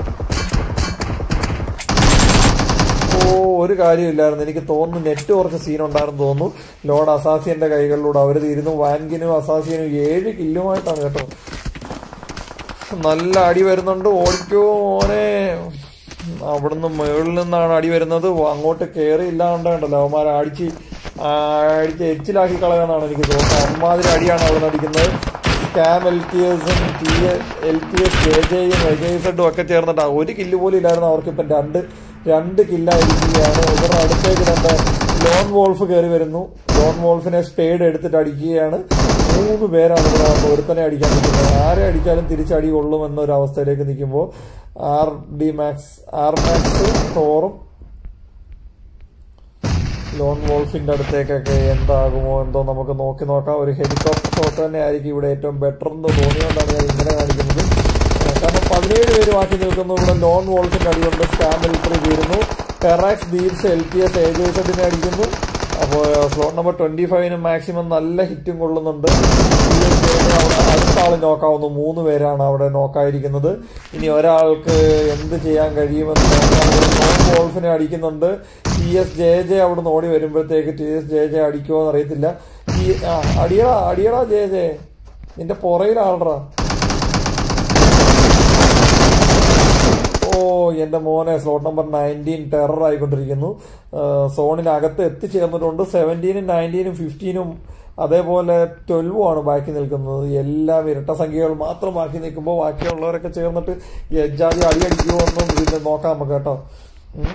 ഓ ഒരു കാര്യമില്ലായിരുന്നു എനിക്ക് തോന്നുന്നു നെറ്റ് കുറച്ച് സീൻ ഉണ്ടായിരുന്നു തോന്നുന്നു ലോഡ് അസാസിയന്റെ കൈകളിലൂടെ അവർ തീരുന്നു വാൻകിനും അസാസിയനും ഏഴ് കില്ലുമായിട്ടാണ് കേട്ടോ നല്ല അടി വരുന്നുണ്ട് ഓടിക്കോ മോനെ അവിടുന്ന് മുകളിൽ നിന്നാണ് അടി വരുന്നത് അങ്ങോട്ട് കയറി ഇല്ലാണ്ടല്ലോ അവന്മാർ അടിച്ച് അടിച്ച് എച്ചിലാക്കി കളയാന്നാണ് എനിക്ക് തോന്നുന്നത് അമ്മാതിരി അടിയാണ് അവിടെ അടിക്കുന്നത് സ്കാം എൽ ടി എസും T L T S J ജെയും എജെസഡും ഒക്കെ ചേർന്നിട്ട് ഒരു കില്ല് പോലും ഇല്ലായിരുന്നു അവർക്ക് ഇപ്പം രണ്ട് രണ്ട് കില്ലായിരിക്കുകയാണ് ഇവരുടെ അടുത്തേക്ക് രണ്ട് ലോൺ വോൾഫ് കയറി വരുന്നു ലോൺ വോൾഫിനെ സ്പേഡ് എടുത്തിട്ട് അടിക്കുകയാണ് മൂന്ന് പേരാണ് ഇവിടെ വന്ന് ഒരുത്തനെ അടിക്കാൻ നിൽക്കുന്നത് ആരെ അടിച്ചാലും തിരിച്ചടി കൊള്ളും എന്നൊരു അവസ്ഥയിലേക്ക് നിൽക്കുമ്പോൾ R D max R max തോറും ലോൺ വോൾഫിന്റെ അടുത്തേക്കൊക്കെ എന്താകുമോ എന്തോ നമുക്ക് നോക്കി നോക്കാം ഒരു ഹെലികോപ്റ്റർ ഷോട്ട് തന്നെ ആയിരിക്കും ഇവിടെ ഏറ്റവും ബെറ്റർ എന്ന് തോന്നിയോണ്ടാണ് ഞാൻ ഇങ്ങനെ കാണിക്കുന്നത് ഏഹ് കാരണം പതിനേഴ് പേര് ബാക്കി നിൽക്കുന്നു ഇവിടെ ലോൺ വോൾഫിന്റെ അടിയുണ്ട് സ്കാം മിലിറ്ററി തീരുന്നു ടെറാക്സ് ദീപ്സ് എൽ ടി എസ് ഏജേഴ്സഡിനെ അടിക്കുന്നു അപ്പോൾ സ്ലോട്ട് നമ്പർ ട്വന്റി ഫൈവിന് മാക്സിമം നല്ല ഹിറ്റും കൊള്ളുന്നുണ്ട് അവിടെ അടുത്ത ആൾ നോക്കാവുന്നു മൂന്ന് പേരാണ് അവിടെ നോക്കായിരിക്കുന്നത് ഇനി ഒരാൾക്ക് എന്ത് ചെയ്യാൻ കഴിയുമെന്ന് നോക്കാൻ ഇവിടെ നോൺ വോൾഫിനെ അടിക്കുന്നുണ്ട് ടി എസ് ജെ ജെ അവിടെ ഓടി വരുമ്പോഴത്തേക്ക് ടി എസ് ജെ ജെ അടിക്കുമോ എന്ന് അറിയത്തില്ല ഈ ആ അടിയടാ അടിയടാ ജെ ജെ നിന്റെ പുറയിലാളടാ ഓ എന്റെ മോനെ സ്ലോട്ട് നമ്പർ നയൻറ്റീൻ ടെറർ ആയിക്കൊണ്ടിരിക്കുന്നു സോണിനകത്ത് എത്തിച്ചേർന്നിട്ടുണ്ട് സെവൻറ്റീനും നയൻറ്റീനും ഫിഫ്റ്റീനും അതേപോലെ ട്വൽവും ആണ് ബാക്കി നിൽക്കുന്നത് എല്ലാം ഇരട്ട സംഖ്യകൾ മാത്രം ബാക്കി നിൽക്കുമ്പോൾ ബാക്കിയുള്ളവരൊക്കെ ചേർന്നിട്ട് എജാതി അടി അടിക്കുമോ എന്നും പിന്നെ നോക്കാം നമുക്ക് കേട്ടോ ഉം.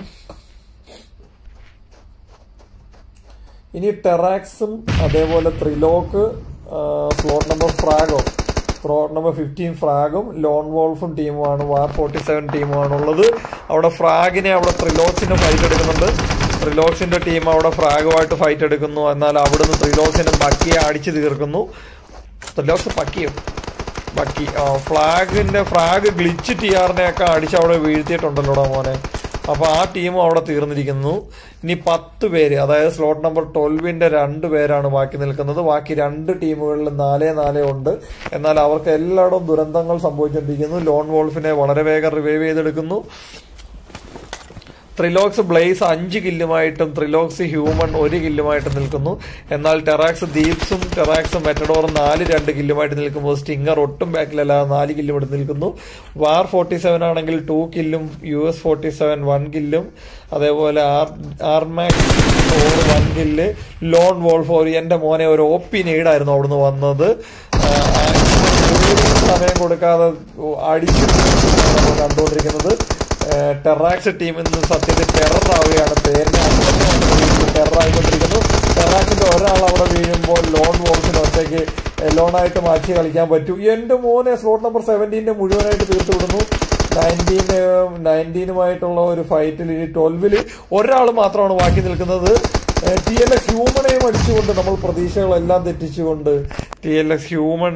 ഇനി ടെറാക്സും അതേപോലെ ത്രിലോക്ക് സ്ലോട്ട് നമ്പർ ഫ്രാഗോ സ്ലോട്ട് നമ്പർ ഫിഫ്റ്റീൻ ഫ്രാഗും ലോൺ വോൾഫും ടീമുമാണ് വാർ ഫോർട്ടി സെവൻ ടീമുമാണ് ഉള്ളത് അവിടെ ഫ്രാഗിനെ അവിടെ ത്രിലോക്സിന് ഫൈറ്റ് എടുക്കുന്നുണ്ട് ത്രിലോക്സിന്റെ ടീം അവിടെ ഫ്രാഗുമായിട്ട് ഫൈറ്റ് എടുക്കുന്നു എന്നാൽ അവിടുന്ന് ത്രിലോക്സിനെ ബക്കിയെ അടിച്ചു തീർക്കുന്നു ത്രിലോക്സ് പക്കിയോ ബക്കി ആ ഫ്ലാഗിന്റെ ഫ്ലാഗ് ഗ്ലിച്ച് ടി ആറിനെയൊക്കെ അടിച്ച് അവിടെ വീഴ്ത്തിയിട്ടുണ്ടല്ലോടാ മോനെ അപ്പൊ ആ ടീമും അവിടെ തീർന്നിരിക്കുന്നു ഇനി പത്ത് പേര് അതായത് സ്ലോട്ട് നമ്പർ ട്വൽവിന്റെ രണ്ട് പേരാണ് ബാക്കി നിൽക്കുന്നത് ബാക്കി രണ്ട് ടീമുകളിൽ നാലേ നാലേ ഉണ്ട് എന്നാൽ അവർക്ക് എല്ലായിടവും ദുരന്തങ്ങൾ സംഭവിച്ചുകൊണ്ടിരിക്കുന്നു ലോൺ വോൾഫിനെ വളരെ വേഗം റിവൈവ് ചെയ്തെടുക്കുന്നു ത്രിലോക്സ് ബ്ലേസ് അഞ്ച് കില്ലുമായിട്ടും ത്രിലോക്സ് ഹ്യൂമൺ ഒരു കില്ലുമായിട്ട് നിൽക്കുന്നു എന്നാൽ ടെറാക്സ് ദീപ്സും ടെറാക്സും മെറ്റഡോറും നാല് രണ്ട് കില്ലുമായിട്ട് നിൽക്കുമ്പോൾ സ്റ്റിങ്ങർ ഒട്ടും ബാക്കിലല്ലാതെ നാല് കില്ലും എടുത്ത് നിൽക്കുന്നു വാർ ഫോർട്ടി സെവൻ ആണെങ്കിൽ ടു കില്ലും U S forty seven one കില്ലും അതേപോലെ R R max four one kill lone wolf ഒരു എന്റെ മോനെ ഒരു ഒ പി നീഡായിരുന്നു അവിടുന്ന് വന്നത് ആ, ആ, സമയം കൊടുക്കാതെ അടിച്ചു നമ്മൾ കണ്ടുകൊണ്ടിരിക്കുന്നത് ടെറാക്സ് ടീമിൽ നിന്ന് സത്യത്തിൽ ടെറർ ആവുകയാണ് പേരിനെ ടെറർ ആയിക്കൊണ്ടിരിക്കുന്നു ടെറാക്സിന്റെ ഒരാൾ അവിടെ വീഴുമ്പോൾ ലോൺ വോൾസിന് ഒറ്റയ്ക്ക് ലോണായിട്ട് മാറ്റി കളിക്കാൻ പറ്റും എന്റെ മോനെ സ്ലോട്ട് നമ്പർ സെവൻറ്റീന്റെ മുഴുവനായിട്ട് തീർത്തു വിടുന്നു നയൻറ്റീന് നയൻറ്റീനുമായിട്ടുള്ള ഒരു ഫൈറ്റിൽ ഇനി ട്വൽവില് ഒരാൾ മാത്രമാണ് ബാക്കി നിൽക്കുന്നത് ടി എൽ എക്സ് ഹ്യൂമനെയും അടിച്ചുകൊണ്ട് നമ്മൾ പ്രതീക്ഷകളെല്ലാം തെറ്റിച്ചുകൊണ്ട് T L X human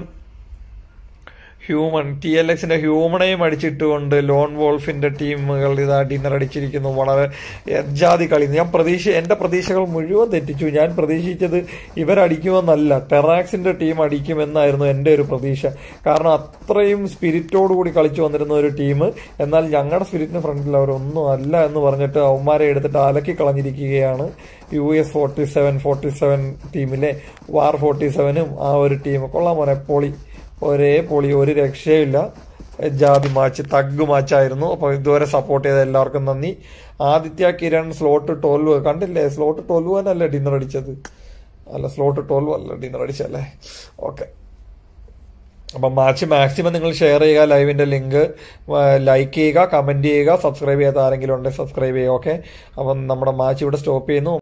human T L എക്സിന്റെ ഹ്യൂമണെയും അടിച്ചിട്ടുകൊണ്ട് ലോൺ വോൾഫിന്റെ ടീമുകൾ ഇതാ ഡിന്നർ അടിച്ചിരിക്കുന്നു വളരെ എജാതി കളി ഞാൻ പ്രതീക്ഷ എന്റെ പ്രതീക്ഷകൾ മുഴുവൻ തെറ്റിച്ചു ഞാൻ പ്രതീക്ഷിച്ചത് ഇവരടിക്കുമെന്നല്ല ടെറാക്സിന്റെ ടീം അടിക്കുമെന്നായിരുന്നു എന്റെ ഒരു പ്രതീക്ഷ കാരണം അത്രയും സ്പിരിറ്റോട് കൂടി കളിച്ചു വന്നിരുന്ന ഒരു ടീം എന്നാൽ ഞങ്ങളുടെ സ്പിരിറ്റിന് ഫ്രണ്ടിൽ അവരൊന്നും അല്ല എന്ന് പറഞ്ഞിട്ട് അവന്മാരെ എടുത്തിട്ട് അലക്കി കളഞ്ഞിരിക്കുകയാണ് U S forty seven forty seven ടീമിലെ വാർ ഫോർട്ടി സെവനും ആ ഒരു ടീം കൊള്ളാൻ മോനെ പൊളി ഒരേ പൊളി ഒരു രക്ഷയില്ല ജാതി മാച്ച് തഗ് മാച്ചായിരുന്നു അപ്പോൾ ഇതുവരെ സപ്പോർട്ട് ചെയ്ത എല്ലാവർക്കും നന്ദി ആദിത്യ കിരൺ സ്ലോട്ട് ട്വൽവ് കണ്ടില്ലേ സ്ലോട്ട് ട്വൽവ് തന്നെയല്ലേ ഡിന്നർ അടിച്ചത് അല്ല സ്ലോട്ട് ട്വൽവ് അല്ല ഡിന്നർ അടിച്ചല്ലേ ഓക്കെ അപ്പം മാച്ച് മാക്സിമം നിങ്ങൾ ഷെയർ ചെയ്യുക ലൈവിന്റെ ലിങ്ക് ലൈക്ക് ചെയ്യുക കമന്റ് ചെയ്യുക സബ്സ്ക്രൈബ് ചെയ്യാത്ത ആരെങ്കിലും ഉണ്ടെങ്കിൽ സബ്സ്ക്രൈബ് ചെയ്യുക ഓക്കെ അപ്പം നമ്മുടെ മാച്ച് ഇവിടെ സ്റ്റോപ്പ് ചെയ്യുന്നു